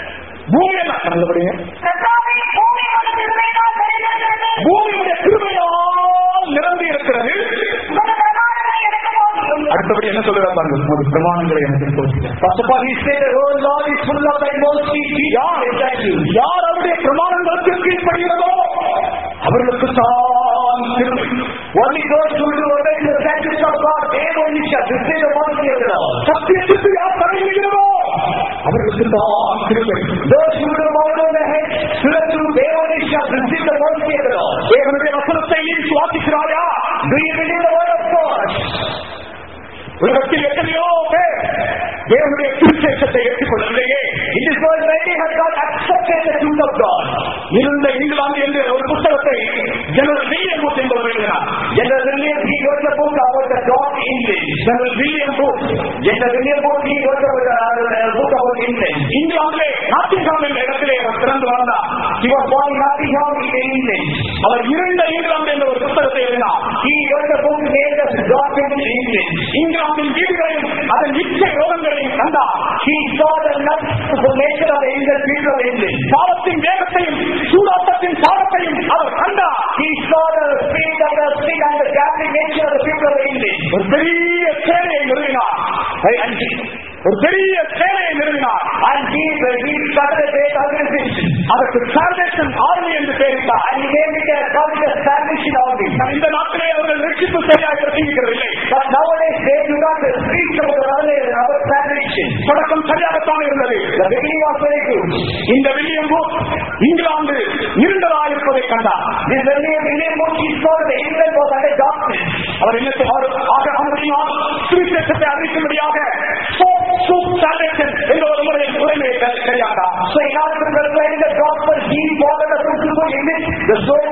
பூமி என்ன நல்லபடிங்க கர்த்தாவே, பூமியோட திருமையினால் நிறைந்திருக்கிறது. பூமியுடைய கிருபையால் நிரம்பி இருக்கிறது உமது பிரமாணங்களை எனக்கு போதியும். அடுத்தபடி என்ன சொல்லுறாங்க பாருங்க உமது பிரமாணங்களை எனக்கு போதிக்கிறேன் First of all, he said, the whole Lord is full of thy mercy, teach me thy statutes. யார் அவருடைய பிரமாணங்களுக்கு கீழ்ப்படுகிறதோ அவர்களுக்கு தான் கிருபை Only those who do obey the statutes of God, they only shall receive the mercy of the Lord. சத்தியத்துக்கு யார் தடைகிறதோ அவர்களுக்கு தான் கிருபை Those who do more than the head, to the truth, they only shall receive the mercy of the Lord. தேவனுடைய வசனத்தை நீ சுவாசிக்கிறாயா Do you believe the word of God? உலகத்தில் எத்தனையோ பேர் தேவனுடைய சுவிசேஷத்தை ஏற்றுக்கொள்ளவில்லையே In this world, many have not accepted the truth of God. இருந்த இங்கிலாந்து என்ற ஒரு புத்தகத்தை ஜெனரல் வில்லியம் பூத் என்பவர் எழுதினார் General William, he wrote a book about the God English. General William Booth General William Booth, he wrote about a, a book about England. இங்கிலாந்திலே Nottingham என்ற இடத்திலே அவர் பிறந்து வளர்ந்தார் He was born in Nottingham in England. அவர் இருண்ட இங்கிலாந்து என்ற ஒரு புத்தகத்தை எழுதினார் He wrote a book named as God in England. இங்கிலாந்தின் வீடுகளையும் அதன் இச்சை ரோகங்களையும் கண்டார் He saw the lust for nature of the English people of England. பாவத்தின் வேகத்தையும் சூடாட்டத்தின் பாவத்தையும் அவர் கண்டார் He saw the speed of the sin and the gambling nature of the people of England. ஒரு பெரிய சேனையை நிறுவினார் And he, ஒரு பெரிய சேனையை நிறுவினார் and he, he started a great organization. அதற்கு சார்வேஷன் ஆர்மி என்று பெயரிட்டார் And he named it as called the Salvation Army. இந்த நாட்டிலே அவர்கள் ரட்சிப்பு சரியாக பிரசங்கிக்கிறதில்லை But nowadays they do not preach about the revelation, about salvation. தொடக்கம் சரியாகத்தான் இருந்தது The beginning was very good. இந்த வில்லியம் பூத் இங்கிலாந்து இருண்டதாயிருப்பதை கண்டார் This William, William Booth, he saw that the England was under darkness. அவர் என்ன செய்வார் ஆக அனுமதியினால் சுவிசேஷத்தை அறிவிக்கும்படியாக soap, soup, salvation என்ற ஒரு முறையை உரிமையை கையாண்டார் So in order to proclaim the gospel, he followed the principle in which the soul,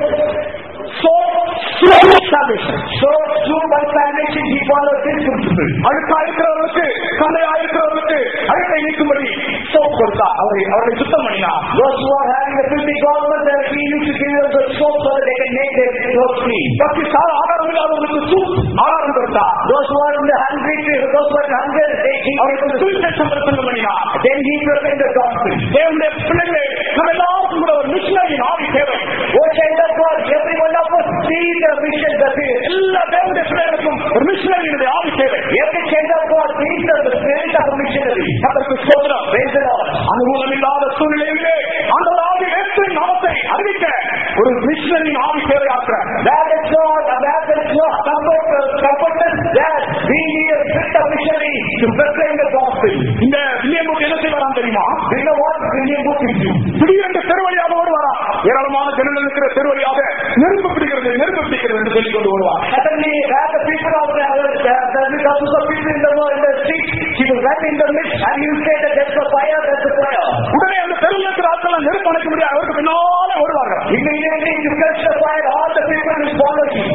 soap, soup, salvation soul, soup and salvation, he followed this principle. அழுக்கா இருக்கிறவர்களுக்கு கந்தையா இருக்கிறவர்களுக்கு அழுக்கை நீக்கும்படி சோப் கொடுத்தார் அவரை அவரை சுத்தம் பண்ணினார் Those who are having a filthy garment, uh, he used to give them the soap so that they can make their clothes clean. பக்தி சார் ஆதாரம் இல்லாதவர்களுக்கு சூப் ஆதாரம் கொடுத்தார் Those who are in the hungry, those who are hungry, they, he, அவர்களுக்கு சுவிசேஷம் பிரசங்கம் பண்ணினார் then he proclaimed the gospel. தேவனுடைய பிள்ளைகளே நம்ம எல்லாருக்கும் கூட ஒரு மிஷினரியின் ஆவி தேவை Oh child of God, every one of us see the mission that is. எல்லா தேவனுடைய பிள்ளைகளுக்கும் ஒரு மிஷினரியினுடைய ஆவி தேவை Every child of God needs the spirit of a missionary. அதற்கு சோதனம் Praise the Lord. அனுகூலம் இல்லாத சூழ்நிலையிலே அந்த ஆவி வேற்று நாமத்தை அறிவிக்க ஒரு மிஷினரியின் ஆவி தேவையாக்குறார் That is not, that is not comfort, comfortless, that we need a spirit of missionary to proclaim the gospel. இந்த வில்லியம் என்ன செய்வாராம் தெரியுமா Do you know what William Booth will do? திடீரென்று தெருவழியாக ஓடுவாரா ஏராளமான ஜனங்கள் இருக்கிற தெருவழியாக நெருப்பு பிடிக்கிறது நெருப்பு பிடிக்கிறது என்று சொல்லிக் கொண்டு வருவார் Suddenly, as the people of the, the, the, the thousands of people in the, in the street, he will run in the midst and he will say that there's a fire, there's a fire. உடனே அந்த தெருவில் இருக்கிற ஆட்கள் நெருப்பு அணைக்க முடியாது அவருக்கு பின்னாலே ஓடுவார்கள் Immediately to catch the fire, all the people will follow him.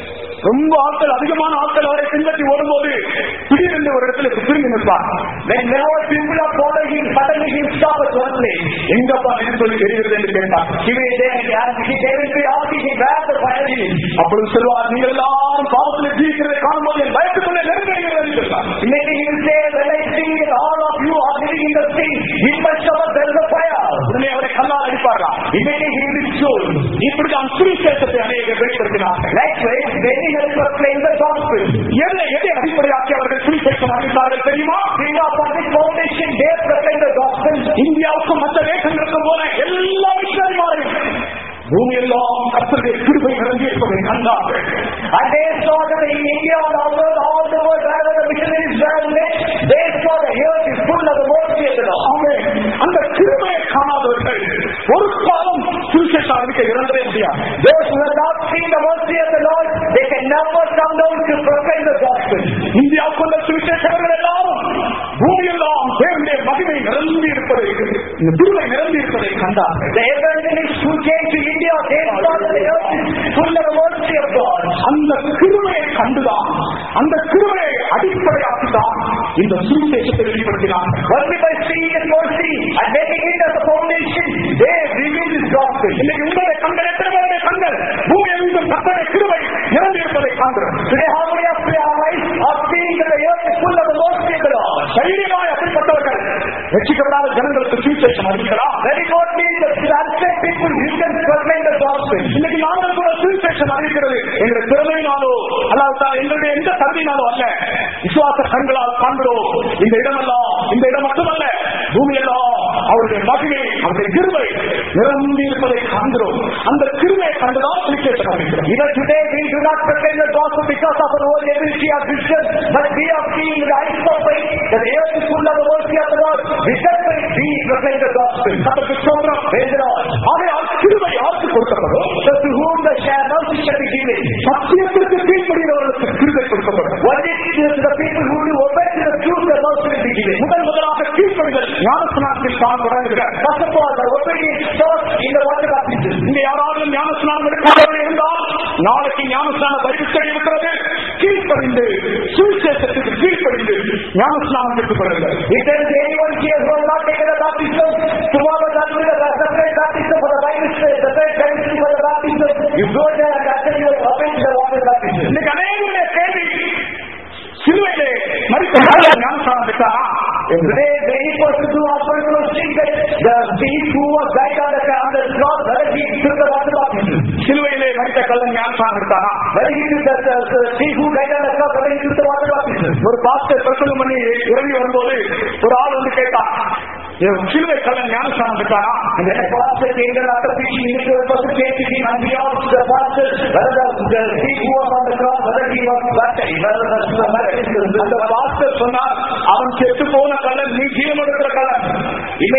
ரொம்ப ஆட்கள் அதிகமான ஆட்கள் அவரை பின்பற்றி ஓடும்போது திடீரென்று ஒரு இடத்துல திரும்பி நிற்பார் When more people are following him, suddenly he will stop at one place. எங்கப்பா என்று சொல்லி தெரிகிறது என்று கேட்டார் He will then, and he, they will be asking him where the fire is. அப்பொழுது சொல்வார் நீங்கள் எல்லாரும் பாவத்தில் ஜீவிக்கிறதை காணும்போது என் பயத்துக்குள்ளே நெருங்குகிறது என்று சொல்வார் Maybe he will say, when I see that all of you are living in the sea, in my stomach there is a fire. உடனே அவரை கல்லால் அடிப்பார்களா Immediately he will be sold. இப்படிதான் சுவிசேஷத்தை அநேக வெளிப்படுத்தினார்கள் Likewise, many have proclaimed the gospel. எதை எதை அடிப்படையாக்கி அவர்கள் சுவிசேஷம் அறிவித்தார்கள் தெரியுமா Being upon this foundation, they proclaim the gospel. இந்தியாவுக்கும் மற்ற தேசங்களுக்கும் போல எல்லா மிஷனரிமாரையும் பூமி எல்லாம் கத்தருடைய கிருபை நிறைந்து இருப்பதை கண்டார்கள் And they saw that in India and all over, all the world, wherever the missionaries were met, they saw the earth is full of the mercy of the Lord. ஆமென். அந்த கிருபையை காணாதவர்கள் ஒரு காலம் சுவிசேஷம் அறிவிக்க இறந்ததே முடியாது Those who have not seen the mercy of the Lord, they can never come down to proclaim the gospel. இந்தியாவுக்குள்ள சுவிசேஷகர்கள் எல்லாரும் பூமி எல்லாம் தேவனுடைய மகிமை நிரம்பி இருப்பதை இந்த கிருபை நிரம்பி இருப்பதை கண்டார்கள் The evangelists who came to India, they saw that the earth is full of the mercy of God. அந்த கிருமையை கண்டுதான் அந்த கிருமையை அடிப்படையாக்கிதான் இந்த சுவிசேஷத்தை வெளிப்படுத்தினார்கள் Only by seeing His mercy and making it as a foundation, they revealed His gospel. இன்னைக்கு உங்களுடைய கண்கள் எத்தனை பேருடைய கண்கள் பூமி எங்கும் கத்தனை கிருபை நிரம்பி இருப்பதை காண்கிறோம் Today, how many of our eyes are seeing that the earth is full of the mercy of the Lord? தைரியமாய் அப்படிப்பட்டவர்கள் ரட்சிக்கப்படாத ஜனங்களுக்கு சுவிசேஷம் அறிவிக்கலாம் Very God means that to unsafe people, you can proclaim the gospel. இன்னைக்கு நாங்கள் கூட சுவிசேஷம் அறிவிக்கிறது எங்களுடைய திறமையினாலோ அல்லாவிட்டால் எங்களுடைய எந்த தகுதியினாலோ அல்ல விசுவாச கண்களால் காண்கிறோம் இந்த இடமெல்லாம் இந்த இடம் மட்டுமல்ல பூமியெல்லாம் அவருடைய மகிமை அவருடைய கிருபை நிரம்பி இருப்பதை காண்கிறோம் அந்த கிருமையை கண்டுதான் சுவிசேஷம் அறிவிக்கிறோம் Even today, we do not proclaim the gospel because of our own ability or vision, but we are seeing with the eyes of faith that the earth is full of the mercy of the Lord. With that faith, we proclaim the gospel. கர்த்தருக்கு ஸ்தோத்திரம். Praise the Lord. ஆகையால் கிருபை யாருக்கு கொடுக்கப்படும் So to whom the share mercy shall be given. சத்தியத்திற்கு கீழ்ப்படுகிறவர்களுக்கு கிருபை கொடுக்கப்படும் What is it to the people who do obey to the truth, the mercy will be given. முதல் முதலாக கீழ்ப்படுதல் ஞானஸ்நானத்தில் தான் தொடங்குகிறார் First of all, the obedience starts in the water baptism. இங்க யாராவது ஞானஸ்நானம் எடுக்காதவர்கள் இருந்தால் நாளைக்கு ஞானஸ்நான பைபிள் ஸ்டடி இருக்கிறது கீழ்ப்படிந்து சுவிசேஷத்துக்கு கீழ்ப்படிந்து ஞானஸ்நானம் பெற்றுக் கொள்ளுங்கள் If there is anyone here who has not taken the baptism, tomorrow that will be the separate baptism for the Bible study, the separate baptism for the baptism. You go there and after you will obey to the water baptism. இன்னைக்கு அநேகருடைய கேள்வி சிலுவையிலே மறித்த ஞானஸ்நானம் பெற்றாரா என்று Today, many persons who are going to think that the thief who was died on the, on the cross, whether he took the water baptism. சிலுவையிலே மறித்த கள்ளன் ஞானஸ்நானம் எடுத்தாரா Whether he took the, the, the thief who died on the cross, whether he took the water baptism. ஒரு pastor பிரசங்கம் பண்ணி இறங்கி வரும்போது ஒரு ஆள் வந்து கேட்டான் "இவன் சிலுவை கள்ளன் ஞானஸ்நானம் பெற்றாரா And then the pastor came there after preaching, he told the person came to him and he asked the pastor whether the, the thief who was on the cross, whether he was baptized, whether the, the baptism அந்த pastor சொன்னார் அவன் செத்து போன கள்ளன் நீ ஜீவன் எடுக்கிற கள்ளன் He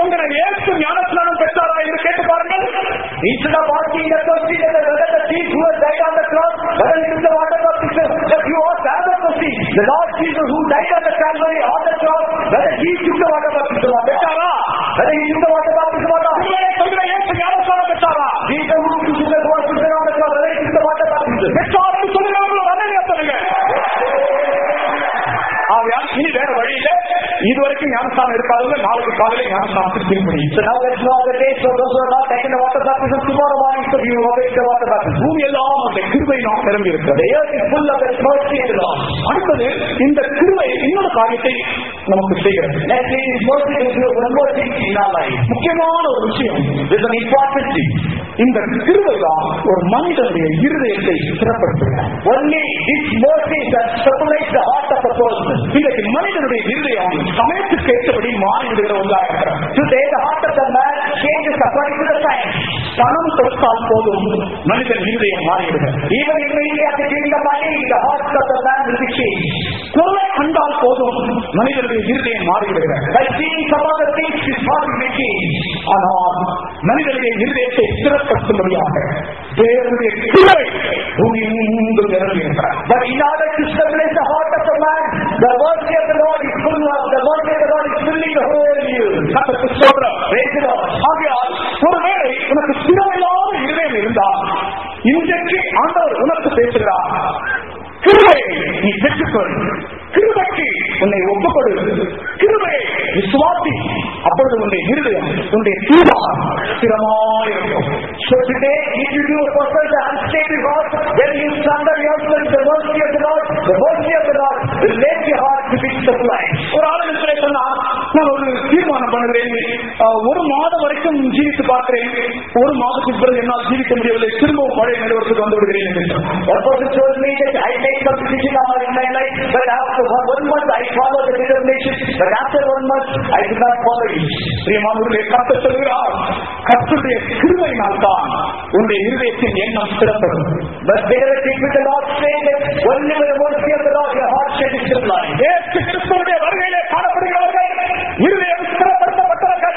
முந்தின இயேசு ஞானஸ்நானம் பெற்றாரா என்று கேட்டு பாருங்கள் Instead of asking the question that whether the thief who has died on the cross, whether it is the water baptism, that you ask another question. The Lord Jesus who died on the Calvary on the cross, whether he took the water baptism or not. பெற்றாரா Whether he took the water baptism or not. உங்களை சொல்கிற இயேசு ஞானஸ்நானம் பெற்றாரா Jesus who took the water baptism on the cross, whether he took the water baptism. பெற்றார்னு சொல்லுகிறவங்க வரலையா சொல்லுங்க ஆகையால் இனி வேற வழியில இதுவரைக்கும் ஞானஸ்தானம் இருக்காதவங்க நாளைக்கு காலையில ஞானஸ்தானத்துக்கு திருப்பி So now let's know the days for those who are not taking the water baptism tomorrow morning, so you will obey the water baptism. பூமி எல்லாம் அந்த கிருபை நாம் நிரம்பி இருக்கிறது The earth is full of His mercy and love. அடுத்தது இந்த கிருபை இன்னொரு காரியத்தை நமக்கு செய்கிறது Let's see His mercy to do one more thing in our life. முக்கியமான ஒரு விஷயம் There's an important thing. இந்த கிருபை தான் ஒரு மனிதனுடைய இருதயத்தை சிறப்படுத்துகிறது Only this mercy that separates the heart of a person. இன்றைக்கு மனிதனுடைய இருதயம் சமயத்துக்கு ஏற்றபடி மாறிவிடுகிற ஒன்றா இருக்கிறது Today the heart of the man changes according to the times. பணம் கொடுத்தால் போதும் மனிதன் இருதயம் மாறிவிடுகிறது Even immediately after giving the money, the heart of the man will be changed. பொருளை கண்டால் போதும் மனிதனுடைய இருதயம் மாறிவிடுகிறது By seeing some other things, his heart will be changed. ஆனால் மனிதனுடைய இருதயத்தை சிறப்படுத்தும்படியாக தேவனுடைய கிருபை பூமி எங்கும் நிரம்பி இருக்கிறார் But in order to stabilize the heart of the man, the mercy of the Lord is full of, the mercy of the Lord is filling the whole you. கர்த்தருக்கு ஸ்தோத்திரம். Praise the Lord. ஆகையால் ஒருவேளை உனக்கு ஸ்திரமில்லாத இருதயம் இருந்தால் இன்றைக்கு ஆண்டவர் உனக்கு பேசுகிறார் கிருபை நீ பெற்றுக்கொள் கிருபைக்கு உன்னை ஒப்புக்கொடு கிருபை விசுவாசி அப்பொழுது உன்னுடைய இருதயம் உன்னுடைய தீர்மானம் ஸ்திரமாயிருக்கும் So today, if you do a person the unstable heart, then you surrender yourself to the mercy of the Lord. The mercy of the Lord will make your heart to be supplied. ஒரு ஆளுநரை சொன்னா நான் ஒரு தீர்மானம் பண்ணுகிறேன் அஹ், ஒரு மாதம் வரைக்கும் ஜீவித்து பார்க்கிறேன் ஒரு மாதத்துக்கு பிறகு என்னால் ஜீவிக்க முடியவில்லை திரும்பவும் பழைய நிலவரத்துக்கு வந்து விடுகிறேன் என்று சொன்னார். One person told me that I make some decision in my life, but after one one month I follow the determination, but after one month I do not follow it. பிரியமானவர்களே கத்த சொல்கிறார் கத்துடைய கிருபையினால் தான் உன்னுடைய இருதயத்தின் எண்ணம் சிறப்படும் But there are things with the Lord saying that only with the mercy of the Lord your heart shall be supplied. ஏசு கிறிஸ்துவனுடைய வருகையிலே காணப்படுகிறவர்கள் இருதயம் சிறப்படுத்தப்பட்டவர்கள்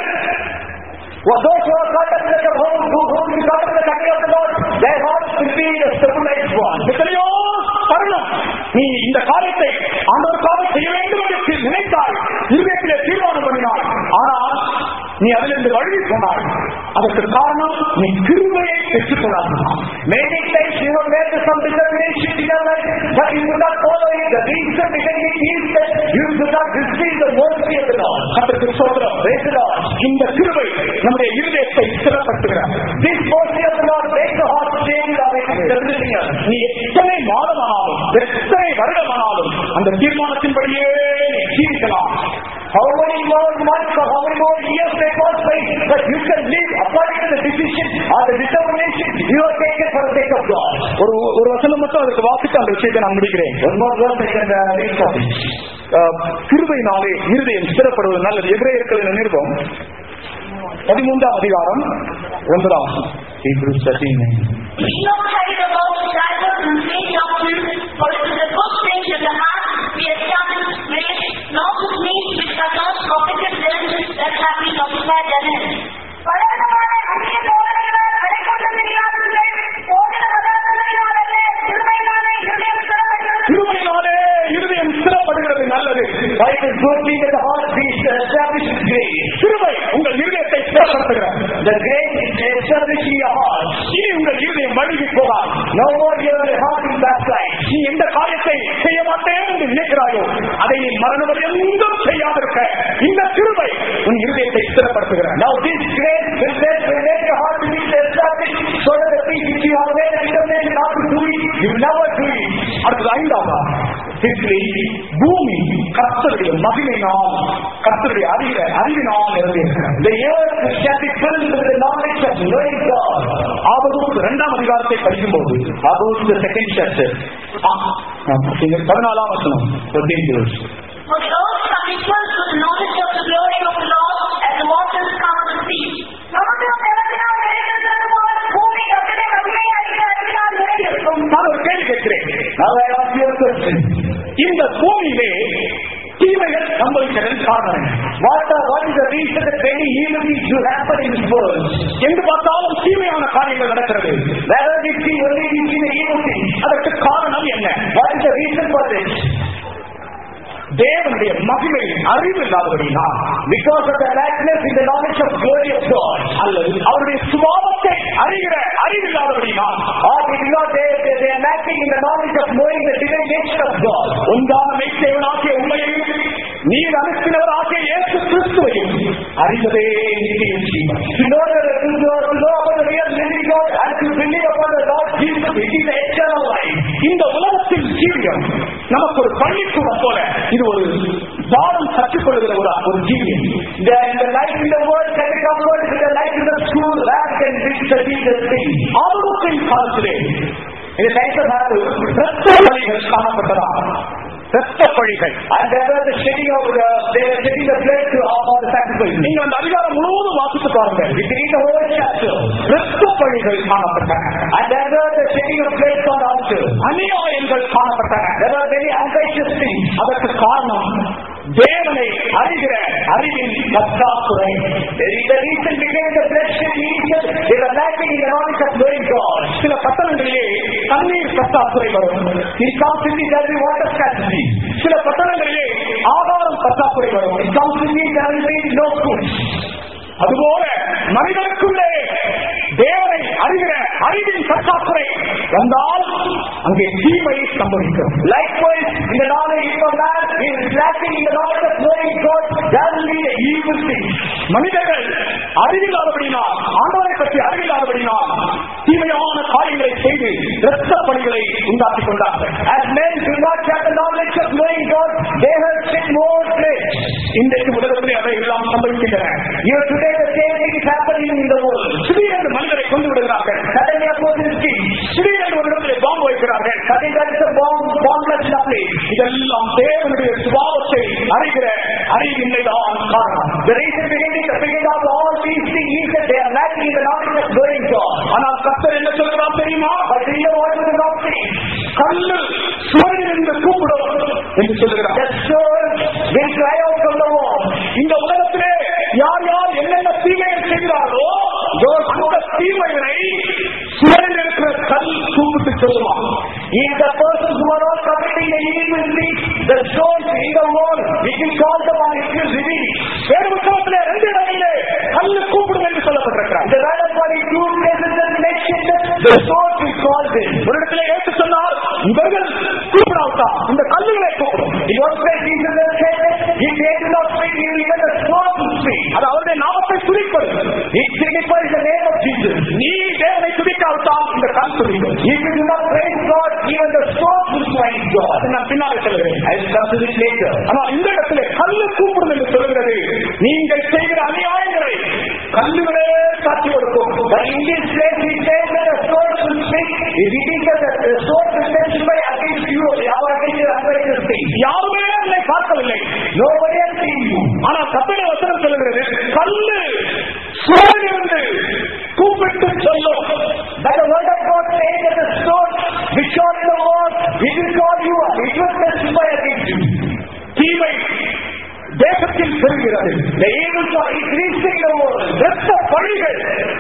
For those who are caught up in the home, who who will be caught up in the coming of the Lord, their hearts will be the stabilized one. எத்தனையோ தருணம் நீ இந்த காரியத்தை ஆண்டவருக்காக செய்ய வேண்டும் என்று நினைத்தால் இருதயத்திலே தீர்மானம் பண்ணினாய் ஆனால் நீ அதிலிருந்து வழுவி போனாய் அதற்கு காரணம் நீ கிருபையை பெற்றுக்கொள்ளாததான் Many times you have made some determination in your life, but you do not follow it. The reason behind it is that you do not receive the mercy of the Lord. கத்திற்கு சோதரம் Praise the Lord. இந்த கிருபை நம்முடைய இருதயத்தை சிறப்படுத்துகிறார் This mercy of the Lord makes the heart change of it. Everything else. நீ எத்தனை மாதமானாலும் எத்தனை வருடமானாலும் அந்த தீர்மானத்தின்படியே நீ ஜீவிக்கலாம் How many more months or how many more years may pass by, but you can live according to the decision or the determination you have taken for the sake of God. ஒரு ஒரு வசனம் மட்டும் அதுக்கு வாசித்து அந்த விஷயத்தை நான் முடிக்கிறேன் One more verse I can uh, read for you. அஹ், கிருபையினாலே இருதயம் ஸ்திரப்படுவது நல்லது எபிரேயர்களின் நிருபம் பதிமூன்றாம் அதிகாரம் ஒன்பதாம் வசனம். Hebrews 13. We not carry the law of diverse and vain doctrine, for it is a good thing that the heart be established grace, not with means which are not profited them that have been occupied therein. பலவிதமான அந்நிய போதனைகளால் அடைக்கொண்டிருக்கிறார்கள். போதன பதார்த்தங்களினாலே திருமையினாலே இருதயம் சிறப்பற்றது. கிருபையினாலே இருதயம் ஸ்திரப்படுகிறது நல்லது For it is good thing that the heart be established with grace. கிருபை உங்கள் இருதயத்தை ஸ்திரப்படுத்துகிறது The grace is establishing your heart. இனி உங்கள் இருதயம் வழுகி போகாது No more your heart is baptized. நீ எந்த காரியத்தை செய்ய மாட்டேன் என்று நினைக்கிறாயோ அதை நீ மரணம் எங்கும் செய்யாதிருக்க இந்த கிருபை உன் இருதயத்தை ஸ்திரப்படுத்துகிறார் Now this grace will make, will make your heart to be established so that the things which you have made a determination not to do it, you will never do it. அடுத்தது ஐந்தாவதா பிப்ரி பூமி கர்த்தருடைய மகிமையினால் கர்த்தருடைய அறிக அறிவினால் நிறைந்திருக்கிறது The earth shall be filled with the knowledge of knowing God. ஆபதூத் இரண்டாம் அதிகாரத்தை படிக்கும்போது ஆபதூத் செகண்ட் சாப்டர் பதினாலாம் வசனம் பதினைந்து வருஷம் For the earth shall be filled with the knowledge of the glory of the Lord as the waters cover the sea. சமுத்திரம் ஜலத்தினால் நிறைந்திருக்கிறது போல பூமி கர்த்தருடைய மகிமையை அறிகிற அறிவினால் நிறைந்திருக்கும். நான் ஒரு கேள்வி கேட்கிறேன் Now I ask you a question. இந்த பூமியிலே தீமைகள் சம்பவிக்கிறதன் காரணம் என்ன? What, uh, what is the reason that many evil things do happen in this world? எங்கு பார்த்தாலும் தீமையான காரியங்கள் நடக்கிறது Wherever we see only we see the evil things. அதற்கு காரணம் என்ன What is the reason for this? தேவனுடைய மகிமை அறிவு இல்லாதபடினா Because of the lackness in the knowledge of glory of God. அல்லது அவருடைய சுபாவத்தை அறிகிற அறிவில்லாதபடினா Or they do not, they, they, they are lacking in the knowledge of knowing the divine nature of God. ஒன்றான மெய்த்தேவனாகிய உண்மையையும் நீர் அனுப்பினவராகிய இயேசு கிறிஸ்துவையும் அறிவதே நித்திய ஜீவன் To know, the, to, know, to know about the real living God and to believe upon the Lord Jesus, it is the eternal life. இந்த உலகத்தில் ஜீவியம் நமக்கு ஒரு பள்ளிக்கூடம் போல இது ஒரு பாடம் கற்றுக்கொள்கிற ஒரு ஒரு ஜீவியம் The, the life in the world can be compared with the life in the school where can reach the Jesus thing. ஆபத்தின் காலத்திலே In the times of Hallel, இரத்த பலிகள் காணப்பட்டதா இரத்த பழிகள் and there was the shedding of the, they were shedding the blood to offer the sacrifice. நீங்க அந்த அதிகாரம் முழுவதும் வாசித்து பாருங்க You can read the whole chapter. இரத்த பழிகள் காணப்பட்டன And there was the shedding of blood on the altar. அநியாயங்கள் காணப்பட்டன There were many unrighteous things. அதற்கு காரணம் தேவனை அறிகிற அறிவின் பற்றாக்குறை The the reason behind the bloodshed is they were lacking in the knowledge of knowing God. சில பட்டணங்களிலே தண்ணீர் பற்றாக்குறை வரும் In some cities there will be water scarcity. சில பட்டணங்களிலே ஆதாரம் பற்றாக்குறை வரும் In some cities there will be no food. அதுபோல மனிதனுக்குள்ளே தேவனை அறிகிற அறிவின் பற்றாக்குறை வந்தால் அங்கே தீமை சம்பவிக்கும் Likewise, in the knowledge of man, he is lacking in the knowledge of knowing God, there will be the evil things. மனிதர்கள் அறிவில்லாதபடினா ஆண்டவரை பற்றி அறிவில்லாதபடினா தீமையான காரியங்களை செய்து இரத்த பணிகளை உண்டாக்கிக் கொண்டார்கள் As men do not have the knowledge of knowing God, they have shed more place. இன்றைக்கு உலகத்திலே அவை எல்லாம் சம்பவிக்கின்றன Here today the same thing is happening in the world. திடீரென்று மனிதரை கொண்டு விடுகிறார்கள் Suddenly a person is killed. திடீரென்று ஒரு இடத்திலே பாம்பு வைக்கிறார்கள் Suddenly there is a bomb, bombless in a place. இதெல்லாம் தேவனுடைய சுபாவத்தை அறிகிற அறிவில்லைதான் காரணம் The reason behind the beginning of all these things is that they are lacking in the knowledge of knowing God. ஆனால் கர்த்தர் என்ன சொல்கிறார் தெரியுமா But do you know what is not saying? கல்லு சுவரில் இருந்து கூப்பிடும் என்று சொல்லுகிறார் The soul will cry out from the wall. இந்த உலகத்திலே யார் யார் என்னென்ன தீமைகள் செய்கிறார்களோ அந்த தீமைகளை சுவரில் இருக்கிற கல் கூப்பிட்டு சொல்லுமா If the persons who are all committing the evil things, the souls in the wall, we can call them on it will reveal. வேறு புத்தகத்திலே ரெண்டு இடங்களிலே கல்லு கூப்பிடும் என்று சொல்லப்பட்டிருக்கிறார் The right of body two places that mentioned the soul will call them. ஒரு இடத்திலே ஏற்று சொன்னார் இவர்கள் கூப்பிடாவிட்டா இந்த கல்லுகளை கூப்பிடும் In one place Jesus has said that if they do not speak, even the soul will speak. அது அவருடைய நாமத்தை துடிப்பது It signifies the name of Jesus. நீ தேவனை துடிக்காவிட்டால் இந்த கல் துடிக்கும் If you do not praise God, even the soul will praise God. அதை நான் பின்னாலே சொல்கிறேன் I will come to this later. ஆனால் இந்த இடத்திலே கல்லு கூப்பிடும் என்று சொல்கிறது நீங்கள் செய்கிற அநியாயங்களை கல்லுகளே சாட்சி கொடுக்கும் But in this place, he says that the soul will speak. If it is that the soul will testify against you, or against your unrighteous things. யாருமே என்னை பார்க்கவில்லை Nobody has seen you. ஆனால் கத்தனை வசனம் சொல்லுகிறது கல்லு சுவரிலிருந்து கூப்பிட்டு சொல்லும் But the word of God says that the soul which are in the wall, it will call you up. It will testify against you. தீமை தேசத்தில் பெறுகிறது The evils are increasing in the world. இரத்த பழிகள்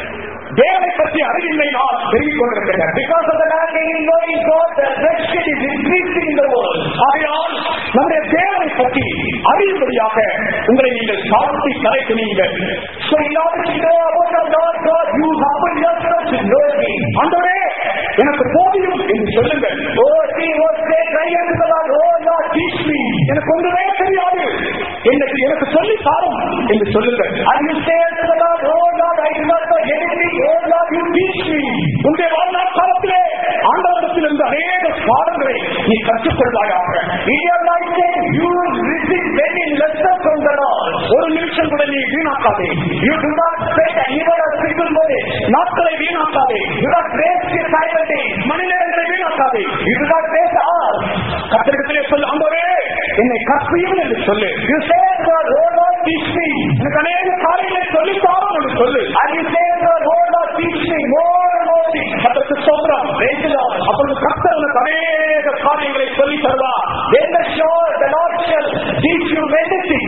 தேவனை பற்றி அறிவில்லைனால் பெருகிக் கொண்டிருக்கின்றன Because of the lacking in knowing God, the bloodshed is increasing in the world. ஆகையால் நம்முடைய தேவனை பற்றி அறியும்படியாக உங்களை நீங்கள் சாத்தி தலை துணியுங்கள் So in order to know about the Lord God, you humble yourself to know Him. ஆண்டவரே எனக்கு போதியும் என்று சொல்லுங்கள் Oh, see what say, cry unto the Lord, oh Lord, teach me. எனக்கு ஒன்றுமே தெரியாது எனக்கு எனக்கு சொல்லி தாரும் என்று சொல்லுங்கள் And you say unto the Lord, oh Lord, I do not know anything, oh Lord, you teach me. உங்களுடைய வாழ்நாள் காலத்திலே ஆண்டவரத்தில் இருந்து அநேக பாடங்களை நீ கற்றுக்கொள்வாயாக In your lifetime, you will receive many lessons from the Lord. ஒரு நிமிஷம் கூட நீ வீணாக்காதே You do not spend even a single minute. நாட்களை வீணாக்காதே Do not waste your time and days. மணி நேரங்களை வீணாக்காதே You do not waste hours. கத்திரிடத்திலே சொல்லு ஆண்டவரே என்னை கற்பியும் என்று சொல்லு You say, God, oh Lord, teach me. எனக்கு அநேக காரியங்களை சொல்லித்தாரும் என்று சொல்லு And you say, God, oh Lord, teach me more and more things. அதற்கு சொல்றான் அப்பொழுது கர்த்தர் உனக்கு அநேக காரியங்களை சொல்லி தருவார் Then the sure, the Lord shall teach you many things.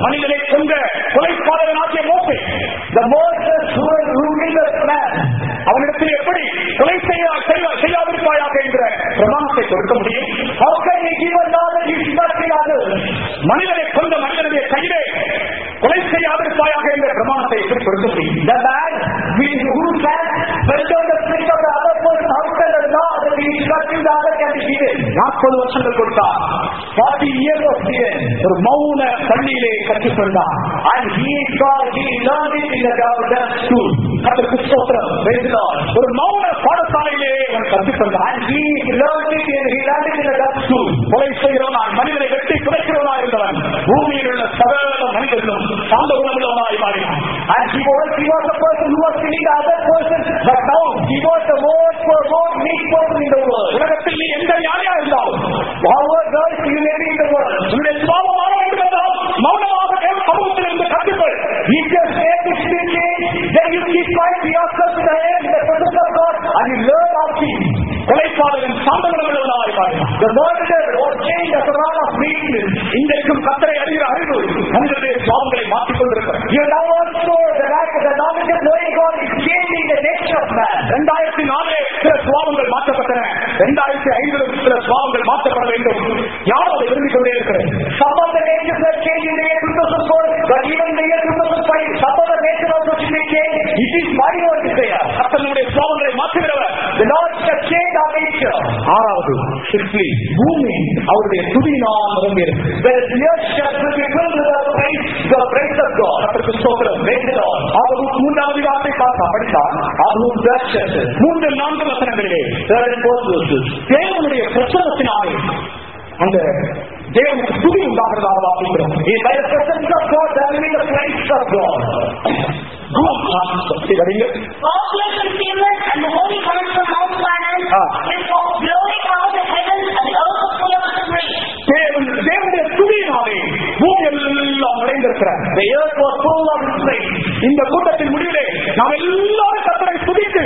மனிதனை கொண்ட கொலைப்பாளனாகிய மோசை The Moses who was ruling the man. அவனிடத்தில் எப்படி கொலை செய்ய செய்ய- செய்யாதிருப்பாயாக என்ற பிரமாணத்தை கொடுக்க முடியும் How can he give a law that he should not kill others? மனிதனை கொண்ட மனிதனுடைய கையிலே கொலை செய்யாதிருப்பாயாக என்ற பிரமாணத்தை எப்படி கொடுக்க முடியும் The man we- who can bend down the spirit of the other person, how can the law that he should not kill the other can be given? நாற்பது வருஷங்கள் கொடுத்தார் Forty years was given. ஒரு மௌன பள்ளியிலே கற்றுக்கொண்டார் And he got, he learned it in the government school. கத்திற்கு ஸ்தோத்திரம். Praise the Lord. ஒரு மௌன பாடசாலையிலே அவன் கற்றுக்கொண்டான் And he learned it in, he learned it in the government school. கொலை செய்கிறவனாய் மனிதனை வெட்டி குறைக்கிறவனாய் இருந்தவன் பூமியில் உள்ள சகல மனிதர்களும் சாந்த குணமுள்ளவனாய் மாறினான் And he was, he was the person who was killing the other person, but now he was the most, most meek person in the world. உலகத்தில் நீ எந்த யாரையா இருந்தாலும் However, girls, you may be in the world. உன்னுடைய சுவாபம் மாற வேண்டும் என்றால் மௌனமாக தேவ சமூகத்தில் இருந்து கற்றுக்கொள் If your state is still changed, then you keep quiet yourself in the air in the presence of God and you learn how to keep. கொலைப்பாளரின் சாந்த குணமுள்ளவனாய் மாறினான் The murderer was changed as a man of meekness. இன்றைக்கும் கத்தரை அறிகிற அறிவு மனிதனுடைய சுவாபங்களை மாற்றிக் கொண்டிருக்கிறது You now also, the lack of the knowledge of knowing God is changing the nature of man. இரண்டாயிரத்தி நாலே சில சுவாபங்கள் மாற்றப்பட்டன இரண்டாயிரத்தி ஐந்தில் சில சுவாபங்கள் மாற்றப்பட வேண்டும் யாரும் அதை விரும்பிக் கொண்டே இருக்கிறது Some of the natures were changed in the year 2004, but even in the year 2005, some of the nature also should be changed. It is my own desire. கத்தனுடைய சுவாபங்களை மாற்றுகிறவர் The Lord shall change our nature. ஆறாவது சிற்பிலி பூமி அவருடைய துதியினால் நிரம்பியிருக்கு The earth shall be filled with the praise, the praise of God. கர்த்தருக்கு ஸ்தோத்திரம் Praise the Lord. ஆகவும் மூன்றாவது வார்த்தை பார்த்தா படித்தால் Ahum third chapter, மூன்று நான்கு வசனங்களிலே third and fourth verses. தேவனுடைய பிரசனத்தினாலே அந்த தேவனுக்கு துதி உண்டாகிறதாக வாசிக்கிறோம் If by the presence of God, there will be the praise of God. Sakthi வடிங்க God bless and fearless, and the Holy One from Mount Sinai Ah. is blowing out the heavens and the earth is full of His grace. தேவன் தேவனுடைய துதியினாலே பூமி எல்லாம் நிறைந்திருக்கிறார் The earth was full of His praise. இந்த கூட்டத்தின் முடிவிலே நாம் எல்லாரும் கத்தரை துதித்து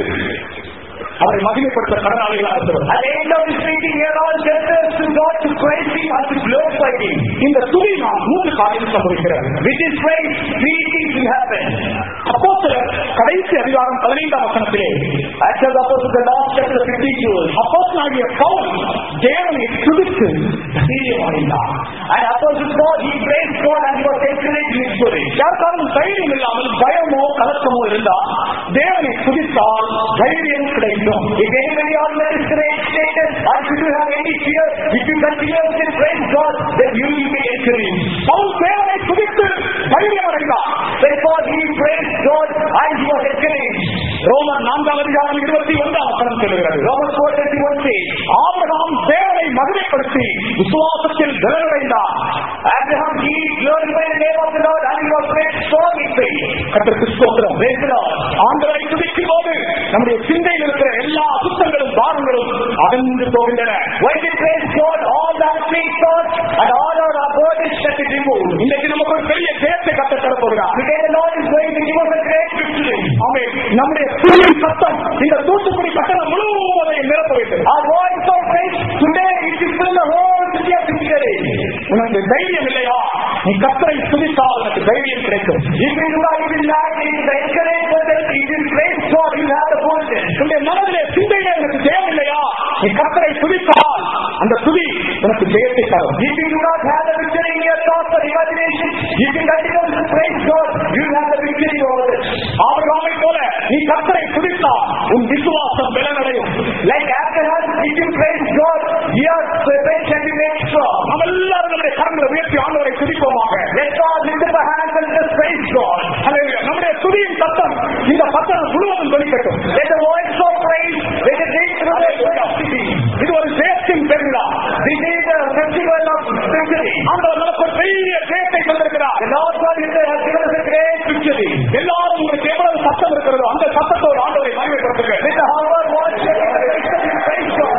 அவரை மகிமைப்படுத்த கடனாளிகளாக இருக்கிறோம் At the end of this meeting, we are all debtors to God to praise Him and to glorify Him. இந்த துதி நாம் மூன்று காரியம் சம்பவிக்கிறது With His praise, three things will happen. அப்போ கடைசி அதிகாரம் பதினைந்தாம் வசனத்திலே Acts of the Apostles, the last chapter, 52. அப்போஸ்தலனாகிய பவுல் தேவனை துதித்து தைரியமடைந்தார் And Apostle Paul, he praised God and he was encouraged in his courage. யாருக்காரும் தைரியம் இல்லாமல் பயமோ கலக்கமோ இருந்தா தேவனை துதித்தால் தைரியம் கிடைக்கும் If anybody on the discouraged status, or if you have any fear, if you continuously praise God, then you will be encouraged. Pavul தேவனை துதித்து தைரியம் அடைந்தார் Therefore, he praised God and he was encouraged. ரோமர் நான்காம் அதிகாரம் இருபத்தி ஒன்றாம் வசனம் சொல்லுகிறது Romans 4:31 says, ஆபிரகாம் தேவனை மகிமைப்படுத்தி விசுவாசத்தில் திறனடைந்தார் Abraham, he glorified the name of the Lord and he was made strong in faith. கர்த்தருக்கு ஸ்தோத்திரம் Praise the Lord. ஆண்டவரை துதிக்கும் போது நம்முடைய சிந்தையில் இருக்கிற எல்லா அசுத்தங்களும் பாரங்களும் அகன்று போகின்றன When we praise God, all the unclean thoughts and all our burdens shall be removed. இன்றைக்கு நமக்கு ஒரு பெரிய ஜெயத்தை கத்த தர போகிறார் Today the Lord is going to give us a great victory. ஆமென். நம்முடைய துதியின் சத்தம் இந்த தூத்துக்குடி பட்டணம் முழுவதையும் நிரப்ப வேண்டும் Our voice of faith today it is fill the whole city of victory. உனக்கு தைரியம் இல்லையா நீ கத்தரை துதித்தால் உனக்கு தைரியம் கிடைக்கும் If you do not even like it, the encouragement that if you praise God, you have the boldness. உன்னுடைய மனதிலே சிந்தையிலே உனக்கு ஜெயம் இல்லையா நீ கத்தரை துதித்தால் அந்த துதி உனக்கு ஜெயத்தை தரும் If you do not have the victory in your thoughts or imagination, if you continue to praise God, you will have the victory over it. ஆபிரகாமை போல நீ கத்தரை துதித்தால் உன் விசுவாசம் பலனடையும் Like Abraham, if you praise God, your faith shall be made strong. நாம் எல்லாரும் நம்முடைய கரங்களை உயர்த்தி ஆண்டவரை துதிப்போமாக Let's all lift up our hands and just praise God. அல்லேலூயா. நம்முடைய துதியின் சத்தம் இந்த பட்டணம் முழுவதும் தொழிக்கட்டும் Let the voice of praise, let it reach through the whole city. இது ஒரு ஜெயத்தின் பெருவிழா This is the festival of victory. ஆண்டவர் நமக்கு ஒரு பெரிய ஜெயத்தை தந்திருக்கிறார் The Lord God is there has given us a great victory. எல்லாரும் உங்களுக்கு எவ்வளவு சத்தம் இருக்கிறதோ அந்த சத்தத்தோடு ஆண்டவரை மகிமைப்படுத்துங்க With the humble voice, let us praise God.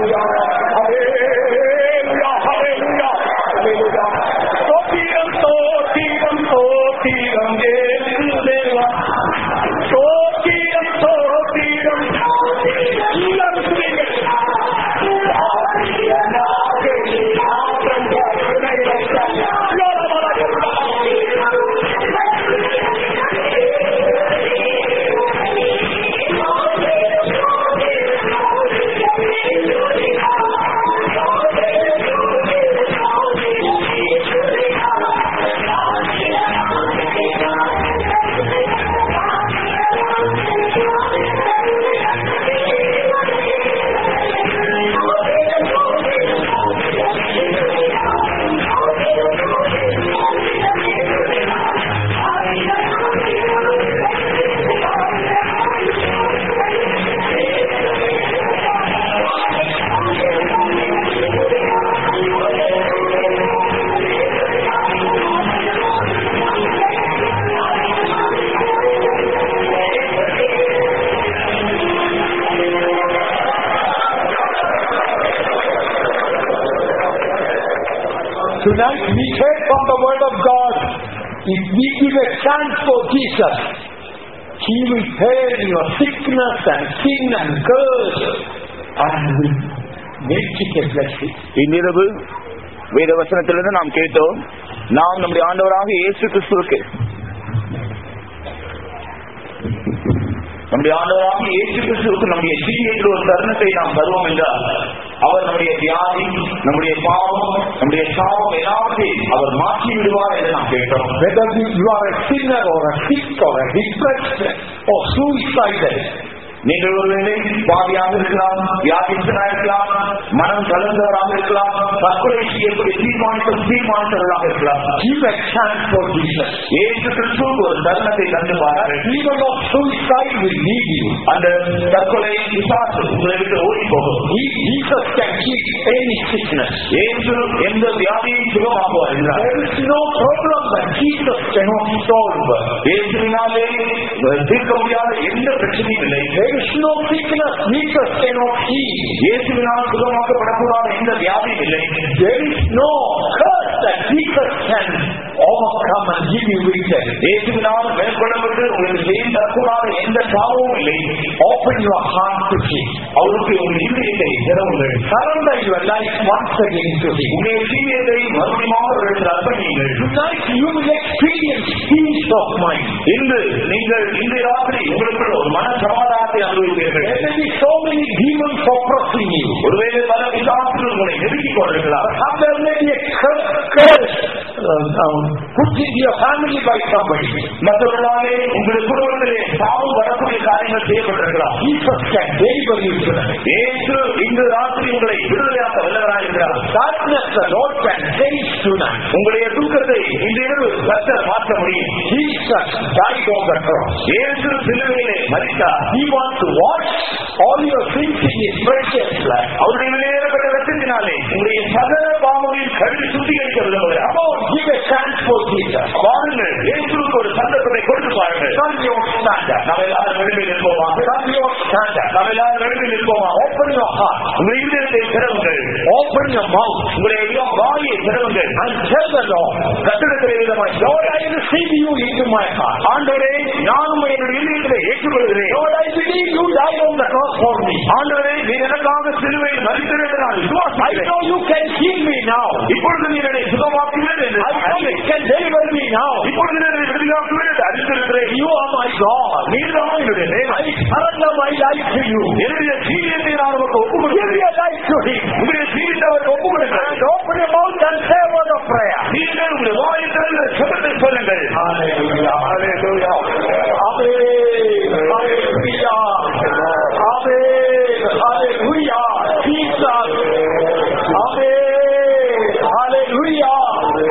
ஹalleluya ஹalleluya ஹalleluya ஸ்தோத்திரம் ஸ்தோத்திரம் ஸ்தோத்திரம் Tonight we heard from the word of God. If we give a chance for Jesus, He will bear your sickness and sin and curse and will make it a blessing. இந்நிரவு வேத வசனத்திலிருந்து நாம் கேட்டோம் நாம் நம்முடைய ஆண்டவராக இயேசு கிறிஸ்துவுக்கு நம்முடைய ஆண்டவராக இயேசு கிறிஸ்துவுக்கு நம்முடைய சீனியத்தில் ஒரு தருணத்தை நாம் தருவோம் என்றால் அவர் நம்முடைய வியாதி நம்முடைய பாவம் நம்முடைய சாபம் எல்லாவற்றையும் அவர் மாற்றி விடுவார் என்று நாம் கேட்டோம் Whether you you are a sinner or a sick or a depressed or suicidal, நீங்கள் ஒருவேளை பாவியாக இருக்கலாம் வியாதித்தனாக இருக்கலாம் மனம் கலந்தவராக இருக்கலாம் தற்கொலை செய்யக்கூடிய தீர்மானித்த தீர்மானித்தவர்களாக இருக்கலாம் give a chance for Jesus. ஏசு கிறிஸ்துவுக்கு ஒரு தருணத்தை தந்து பாருங்கள் Even of suicide will leave you. அந்த தற்கொலை விசாசு உங்களை விட்டு ஓடி போகும் He, Jesus can heal any sickness. ஏசு எந்த வியாதியை சுகமாக்குவார் என்றார் There is no problem that Jesus cannot solve. இயேசுவினாலே தீர்க்க முடியாத எந்த பிரச்சனையும் இல்லை There is no sickness Jesus cannot heal. இயேசுவினால் சுகமாக்கப்படக்கூடாத எந்த வியாதியும் இல்லை There is no curse that Jesus can overcome and give you victory. இயேசுவினால் மேற்கொள்ளப்பட்டு உங்களுக்கு செய்து தரக்கூடாத எந்த சாபமும் இல்லை Open your heart to Him. அவருக்கு உங்கள் இருதயத்தை திறவுங்கள் Surrender your life once again to Him. உங்களுடைய சீனியத்தை மறுபடியும் அவர்களுக்கு அர்ப்பணியுங்கள் Tonight you will experience peace of mind. இன்று நீங்கள் இன்று ராத்திரி உங்களுக்குள் ஒரு மன சமாதானத்தை அனுபவிப்பீர்கள் There may be so many demons oppressing you. ஒருவேளை பல விசாரத்தில் உங்களை நெருக்கிக் கொண்டிருக்கலாம் How there may be a cur- curse uh, um, put into your family by somebody. மற்றவர்களாலே உங்களுடைய குடும்பத்திலே சாவு வரக்கூடிய காரியங்கள் செய்யப்பட்டிருக்கலாம் Jesus can deliver you tonight. ஏசு இன்று ராத்திரி உங்களை விடுதலையாக்க வல்லவராக இருக்கிறார் Darkness the Lord can change tonight. உங்களுடைய துக்கத்தை இந்த இரவு கர்த்தர் மாற்ற முடியும் Jesus died on the cross. ஏசு சிலுவையிலே மறித்தார் He wants to wash all your sins in His precious blood. அவருடைய வெளியேறப்பட்ட ரத்தத்தினாலே உங்களுடைய சகல பாவங்களின் கல்வி சுத்திகரிக்க விரும்புகிறார் Come on, give a chance for Jesus. பாருங்கள் இயேசுவுக்கு ஒரு சந்தர்ப்பத்தை கொடுத்து பாருங்கள் Son your standard. நாம் எல்லாரும் நடுவில் நிற்போமா Son your standard. நாம் எல்லாரும் நடுவில் நிற்போமா Open your heart. உங்கள் இதயத்தை திறவுங்கள் Open your mouth. உங்களுடைய வாயை திறவுங்கள் And tell the Lord, கட்டிடத்திலே விதமாய் Lord, I receive you into my heart. ஆண்டவரே நானும் என்னுடைய இதயத்திலே ஏற்றுக்கொள்கிறேன் Lord, I believe you died on the cross for me. ஆண்டவரே நீ எனக்காக சிலுவையில் மறித்தீர் என்று நான் I விசுவாசிக்கிறேன் know you can heal me now. இப்பொழுது நீ என்னை சுகமாக்குவேன் என்று I know you can deliver me now. இப்பொழுது நீ என்னை விடுதலாக்குவேன் என்று அறிந்திருக்கிறேன் You are my God. நீதான் என்னுடைய தேவன் I surrender my life to you. என்னுடைய ஜீவியத்தை நான் உமக்கு ஒப்புக் Give கொடுக்கிறேன் your life to Him. உங்களுடைய ஜீவியத்தை அவருக்கு ஒப்புக் கொடுக்கிறேன் And open your mouth and say a word of prayer. நீங்கள் உங்களுடைய வாயை திறந்து சபத்தை சொல்லுங்கள் Hallelujah. Hallelujah. Amen. Hallelujah. Amen. Hallelujah. Jesus. Amen. Hallelujah.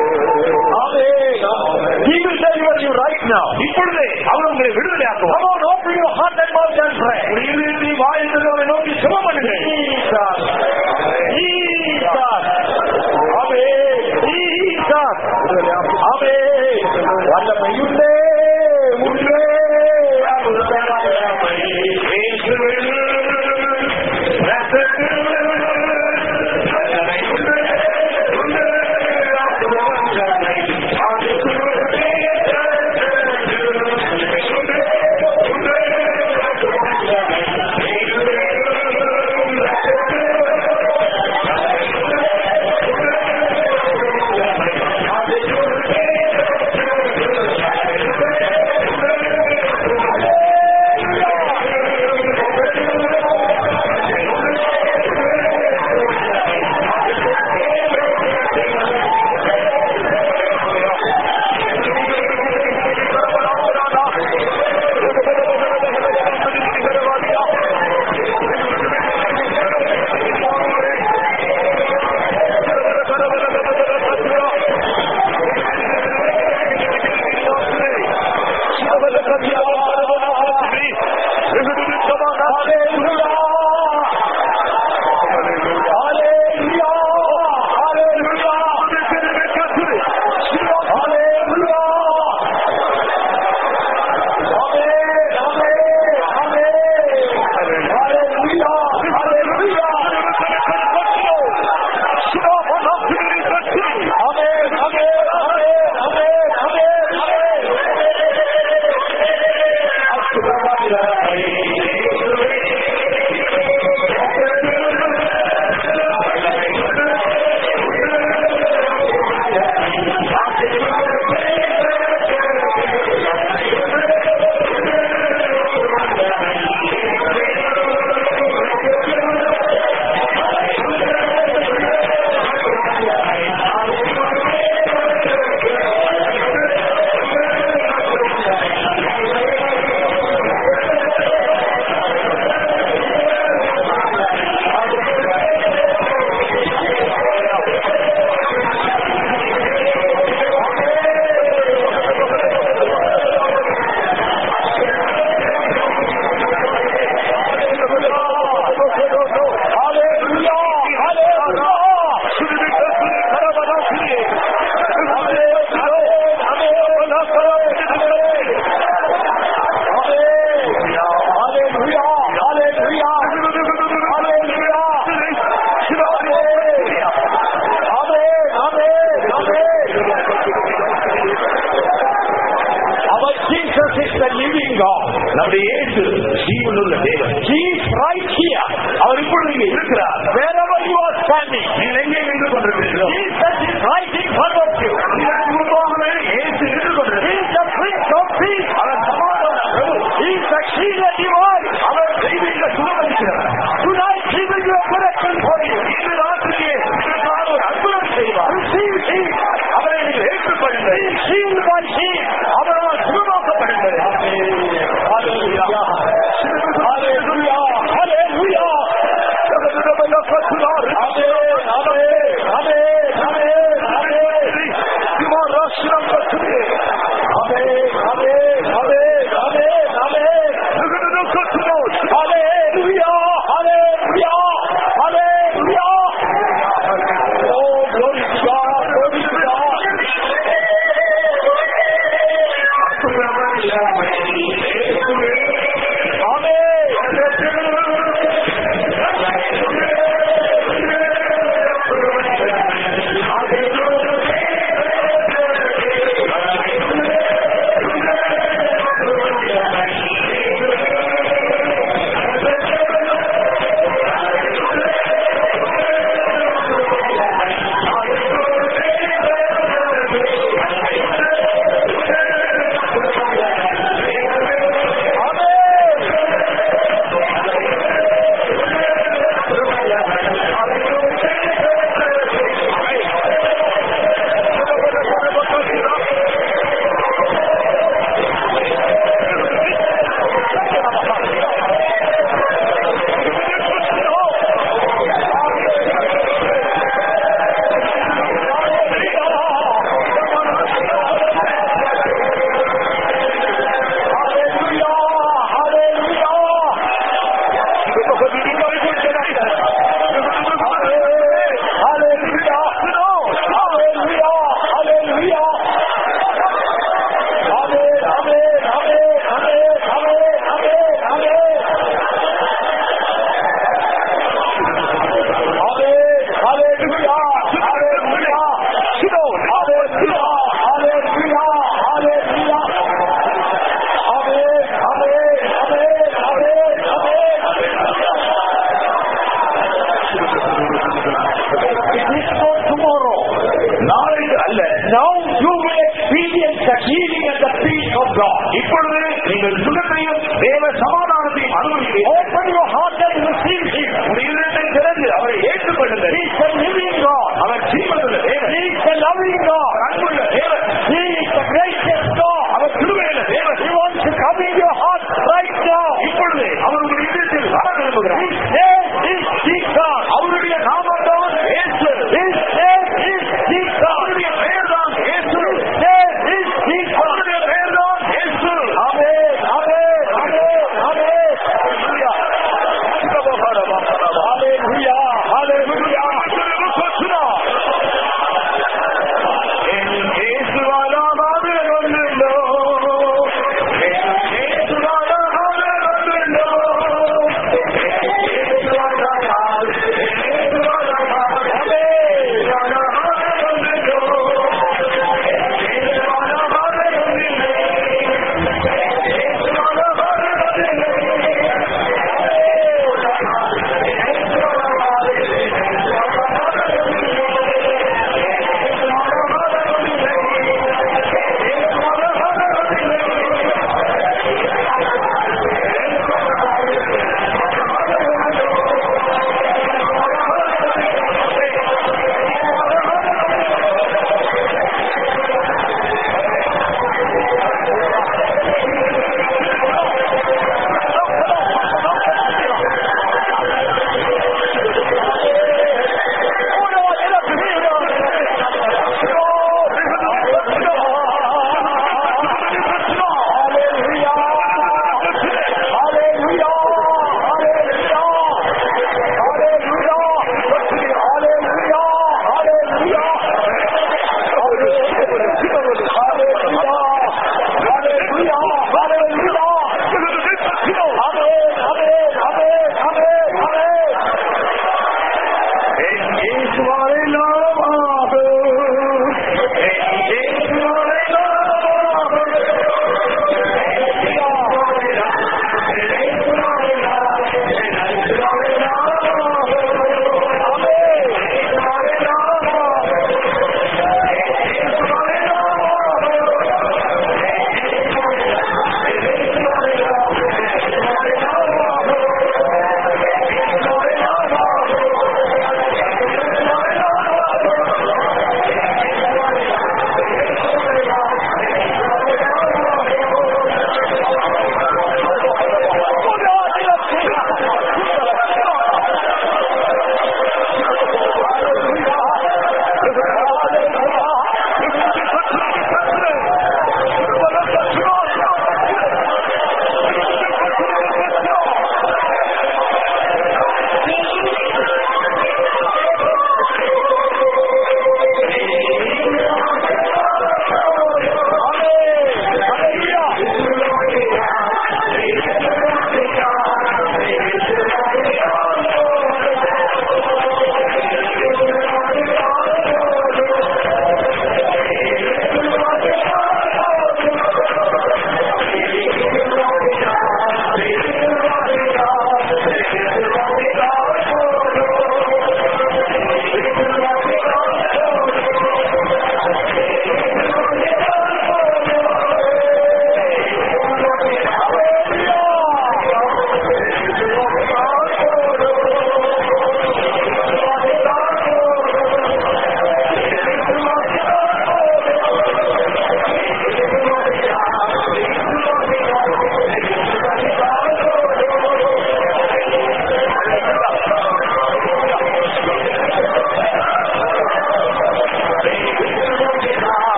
Amen. He will deliver you right now. இப்பொழுதே அவர் உங்களை விடுதலையாக்குவார் Come on, open your heart and mouth and pray. உங்களுடைய இதயத்தை வாயை திறந்து அவரை நோக்கி சுகம் பண்ணுங்கள் Jesus. Jesus. Amen. Jesus. Amen. வல்லமை நம்முடைய இயேசு ஜீவனுள்ள தேவன் He is right here. அவர் இப்பொழுது இங்கே இருக்கிறார் Wherever you are standing, நீங்கள் எங்கே நின்று கொண்டிருக்கிறீர்களோ Jesus is right in front of you. உங்களுக்கு முன்பாகவே இயேசு நின்று He கொண்டிருக்கிறார் is the Prince of Peace. அவர் சமாதான பிரபு He is the healer divine. அவர் தெய்வீக சுகமளிக்கிறார் Tonight he will do a miracle for you. இன்று ராத்திரியே உங்களுக்காக ஒரு அற்புதம் செய்வார் Receive him. அவரை நீங்கள் ஏற்றுக்கொள்ளுங்கள் Be healed by him. அவரால் சுகமாக்கப்படுங்கள் Hallelujah. Hallelujah. Hallelujah. Amen. Amen. Amen. Amen. Amen. You are rushing on the today. Amen. Amen. Amen. Amen. Amen. Hallelujah. Hallelujah. Hallelujah. Oh, glory to God. Glory to God. tomorrow. நாளைக்கு அல்ல Now you will experience the healing and the peace of God. இப்பொழுது நீங்கள் சுகத்தையும் தேவ சமாதானத்தையும் அனுபவிக்கிறீர்கள் Open your heart and receive Him. உங்கள் இதயத்தை திறந்து அவரை ஏற்றுக்கொள்ளுங்கள் He is the living God. அவர் ஜீவனுள்ள தேவன் He is the loving God. அன்புள்ள தேவன் He is the gracious God. அவர் கிருபையுள்ள தேவன் He wants to come in your heart right now. இப்பொழுது அவர் உங்கள் இதயத்தில் வர விரும்புகிறார் His name is Jesus. அவருடைய நாமத்தான் இயேசு His name is Jesus. அவருடைய பெயர்தான் இயேசு His name is Jesus. அவருடைய பெயர்தான் இயேசு Amen. Amen. Amen.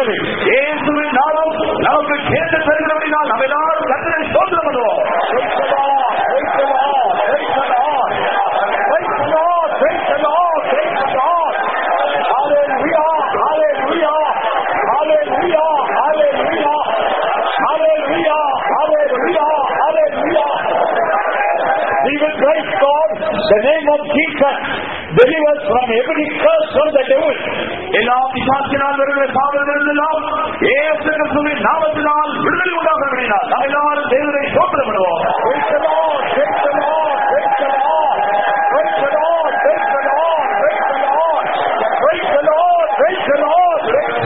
தருகிறது இயேசுவின் நாமம் நமக்கு சேர்ந்து தருகிறபடினால் நம்ம எல்லாரும் கத்தனை சோதனை பண்ணுவோம் Praise the Lord, praise the Lord, praise the Lord. Hallelujah, hallelujah, hallelujah, hallelujah, hallelujah, hallelujah, hallelujah. We will praise God. The name of Jesus delivers from every curse from the devil. எல்லா பிசாசினால் வருகிற சாதனங்களெல்லாம் ஏசு கிறிஸ்துவின் நாமத்தினால் விடுதலை உண்டாகிறபடினால் நம்ம எல்லாரும் தேவனை சோதனை பண்ணுவோம் Praise the Lord, praise the Lord, praise the Lord, praise the Lord, praise the Lord, praise the Lord, praise the Lord, praise the Lord.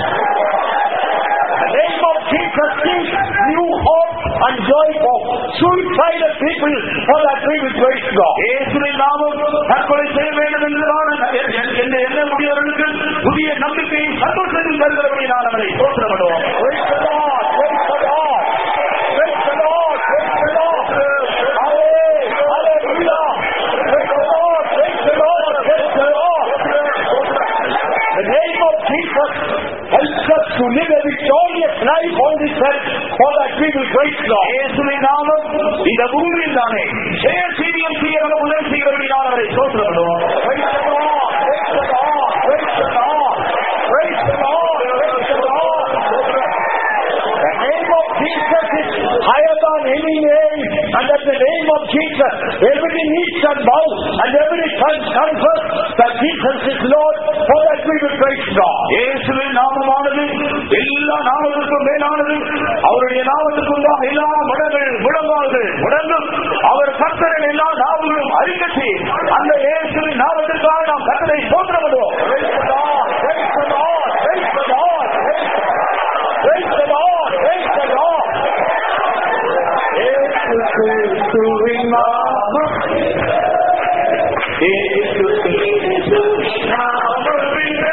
The name of Jesus gives new hope and joy for suicidal people for that we will praise God. இயேசுவின் நாமம் தற்கொலை செய்ய வேண்டும் என்றுதான் என்று எண்ண முடியவர்களுக்கு புதிய நம்பிக்கையை சந்தோஷத்தில் தருகிறபடினால் அவரை சோதனை பண்ணுவோம் Praise the Lord, praise the Lord, praise the Lord, praise the Lord. Hallelujah, hallelujah. Praise the Lord, praise the Lord, praise the Lord. The name of Jesus helps us to live a victorious life on this earth for that we will praise God. இயேசுவின் நாமம் இந்த பூமியில் தானே ஜெய cerium செய்ய நம்ம உதவி செய்கிறபடினால் அவரை சோதனை பண்ணுவோம் Praise the Lord, praise the Lord, praise the Lord, praise the Lord, praise the Lord. The name of Jesus is higher than any name, and at the name of Jesus, every knee shall bow, and every tongue confess that Jesus is Lord, for that we will praise God. இயேசுவின் நாமமானது எல்லா நாமத்திற்கும் மேலானது அவருடைய நாமத்துக்குள்ளாக எல்லா மடங்கள் முழங்கால்கள் முடங்கும் அவர் கர்த்தரின் எல்லா நாவுகளும் அறிக்கை அந்த இயேசுவின் நாமத்திற்காக நாம் கர்த்தரை சோதனை பண்ணுவோம் Praise the Lord, praise the Lord, praise the Lord, praise the Lord, praise the Lord. இயேசு கிறிஸ்துவின் நாமம் இயேசு கிறிஸ்துவின் நாமத்திலே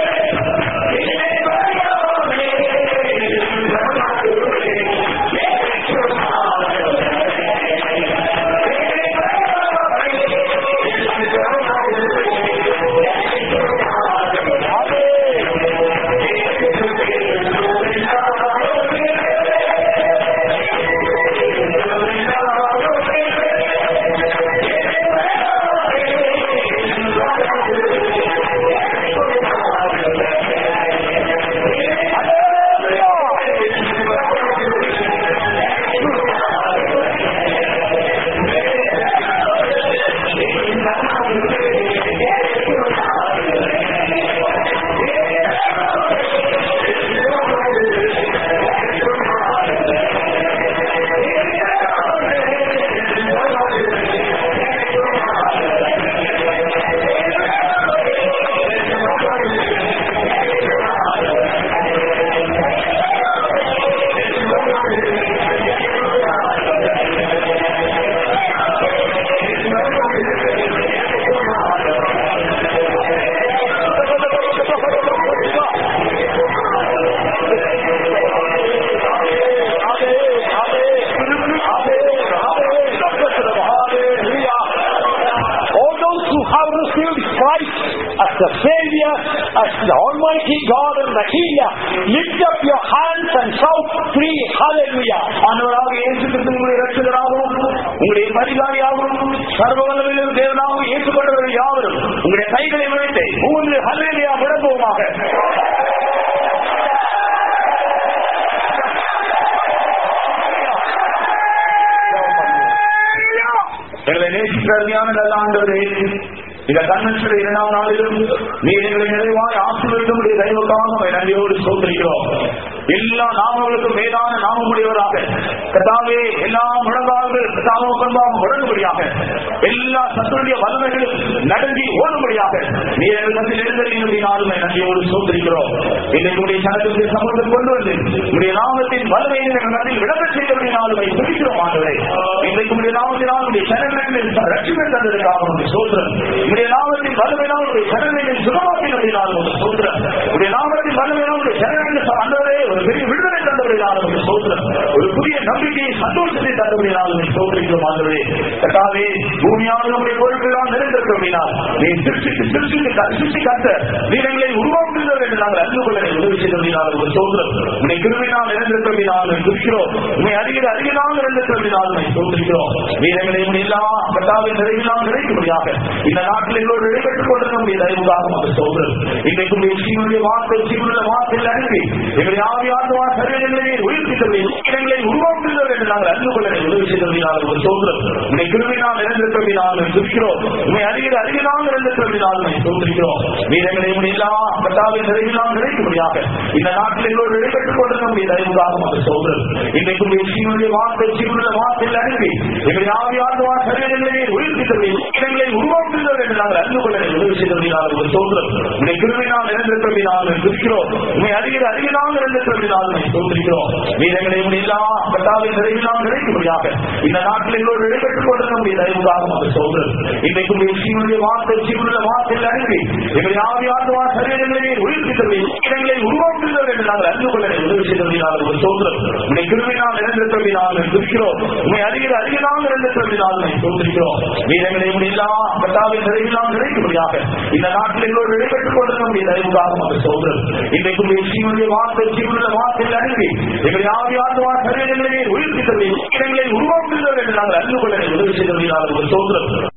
All those who have received Christ as the Savior, as the Almighty God and the Healer, lift up your hands and shout free hallelujah. ஆண்டவராக இயேசு கிறிஸ்து உங்களுடைய ரட்சகராகவும் உங்களுடைய பரிகாரியாகவும் சர்வவல்லமையிலும் தேவனாகவும் ஏற்றுக்கொண்டவர்கள் யாவரும் உங்களுடைய கைகளை விழித்து மூன்று ஹல்லேலியா முழங்குவோமாக எங்களை நேசிக்கிற அருமையான நல்ல ஆண்டவரே இந்த கன்வென்ஷன் இரண்டாம் நாளிலும் நீர் எங்களை நிறைவாய் ஆசீர்வதிக்கும்படி தெய்வக்காக உம்மை நன்றியோடு சோதரிக்கிறோம் எல்லா நாமங்களுக்கும் மேலான நாமமுடையவராக கதாவே எல்லா முழங்கால்கள் கதாவும் கொண்டாக முழங்கும்படியாக எல்லா சத்துடைய வல்லமைகளும் நடுங்கி ஓடும்படியாக நீர் எங்கள் மத்தியில் எழுந்தறியினாலும் நன்றியோடு சோதரிக்கிறோம் இன்னைக்கு உடைய சனத்திற்கு சமூகத்தில் கொண்டு வந்து உடைய நாமத்தின் வல்லமையை எங்கள் மத்தியில் விளக்க செய்தபடினாலும் குறிக்கிறோம் ஆண்டவரே இன்றைக்கு உடைய நாமத்தினால் உடைய சனங்களுக்கு ரட்சிமை தந்ததுக்காக உடைய சோதரம் உடைய நாமத்தின் வல்லமையினால் உடைய சனங்களை சுகமாக்கினபடினாலும் உடைய சோதரம் உடைய நாமத்தின் வல்லமையினால் உடைய சனங்களுக்கு ஆண்டவரே ஒரு பெரிய விடுதலை தந்தபடினாலும் உடைய சோதரம் ஒரு புதிய நம்பிக்கையை சந்தோஷத்தை தந்தபடினாலும் உடைய சோதரிக்கிறோம் ஆண்டவரே கட்டாவே பூமியான நம்முடைய பொருட்களால் நிறைந்திருக்கிறபடினால் நீ சிருஷ்டிக்கு சிருஷ்டிக்கு சிருஷ்டி காத்த நீ எங்களை உருவாக்குகிற என்று நாங்கள் அறிந்து கொள்ள நீர் உதவி செய்தபடினால் உங்கள் சோதரம் உன்னை கிருவினால் இறந்திருக்கிறபடினால் துடிக்கிறோம் உன்னை அறிகிற அறிவினால் இறந்திருக்கிறபடினால் உன்னை சோதரிக்கிறோம் வீரங்களை எல்லா கட்டாவின் நிறைவினால் நிறைக்கும்படியாக இந்த நாட்டில் எங்களோடு இடைபெற்றுக் கொண்டிருக்க முடிய தயவுக்காக மக்கள் சோதரம் இன்றைக்கு உடைய சீனுடைய வார்த்தை சீனுள்ள வார்த்தையில் அனுப்பி எங்களை ஆவியாண்டுவா சரீரங்களை உயிர்ப்பித்தபடி இடங்களை உருவாக்குகிறது என்று நாங்கள் அறிந்து கொள்ள நீர் உதவி செய்தபடினால் உங்கள் சோதரம் உன்னை கிருவினால் இறந்திருக்கிறபடினால் உன்னை துடிக்கிறோம் உன்னை அறிகிற அறிவினால் இறந்திருக்கிறபடினால் உன்னை சோதரிக்கிறோம் வீரங்களை எல்லா கட்டாவின் நிறைவினால் நிறைக்கும்படியாக இந்த நாட்டில் எங்களோடு இடைபெற்றுக் கொண்டிருக்க முடிய தயவுக்காக மக்கள் சோதரம் இன்றைக்கு உடைய சீனுடைய வார்த்தை சீனுள்ள வார்த்தையில் அனுப்பி எங்களை ஆவியாண்டுவா சரீரங்களை உயிர்ப்பித்தபடி இடங்களை உருவாக்குகிறது என்று நாங்கள் அறிந்து கொள்ள நீர் உதவி செய்தபடினால் உங்கள் சோதரம் உன்னை கிருவினால் இறந்திருக்கிறபடினால் உன்னை துடிக்கிறோம் உன்னை அறிகிற அறிவினால் இறந்திருக்கிறபடினால் உன்னை சோதரிக்கிறோம் வீரங்களை எல்லா கட்டாவின் நிறைவினால் நிறைக்கும்படியாக இந்த நாட்டில் எங்களோடு இடைபெற்றுக் கொண்டிருக்க முடிய தயவுக்காக மக்கள் சோதரம் இன்றைக்கு உடைய சீனுடைய வார்த்தை சீனுள்ள வார்த்தையில் அனுப்பி எங்களை ஆவியாண்டுவா சரீரங்களை உயிர்ப்பித்தபடி இடங்களை உருவாக்குகிறது என்று நாங்கள் அறிந்து கொள்ள நீர் உதவி செய்தபடினால் உங்கள் சோதரம் உன்னை கிருவினால் இறந்திருக்கிறபடினால் உன்னை துடிக்கிறோம் உன்னை அறிகிற அறிவினால் இறந்திருக்கிறபடினால் உன்னை சோதரிக்கிறோம் வீரங்களை எல்லா கட்டாவின் நிறைவினால் நிறைக்கும்படியாக இந்த நாட்டில் எங்களோடு இடைபெற்றுக் கொண்டிருக்க முடிய தயவுக்காக மக்கள் சோதரம் இன்றைக்கு உடைய சீனுடைய வார்த்தை சீனுள்ள வார்த்தையில் அனுப்பி எங்களை ஆவியாண்டுவா சரீரங்களை உயிர்ப்பித்தபடி இடங்களை உருவாக்குகிறது என்று நாங்கள் அறிந்து கொள்ள நீர் உதவி செய்தபடினால் உங்கள் சோதரம்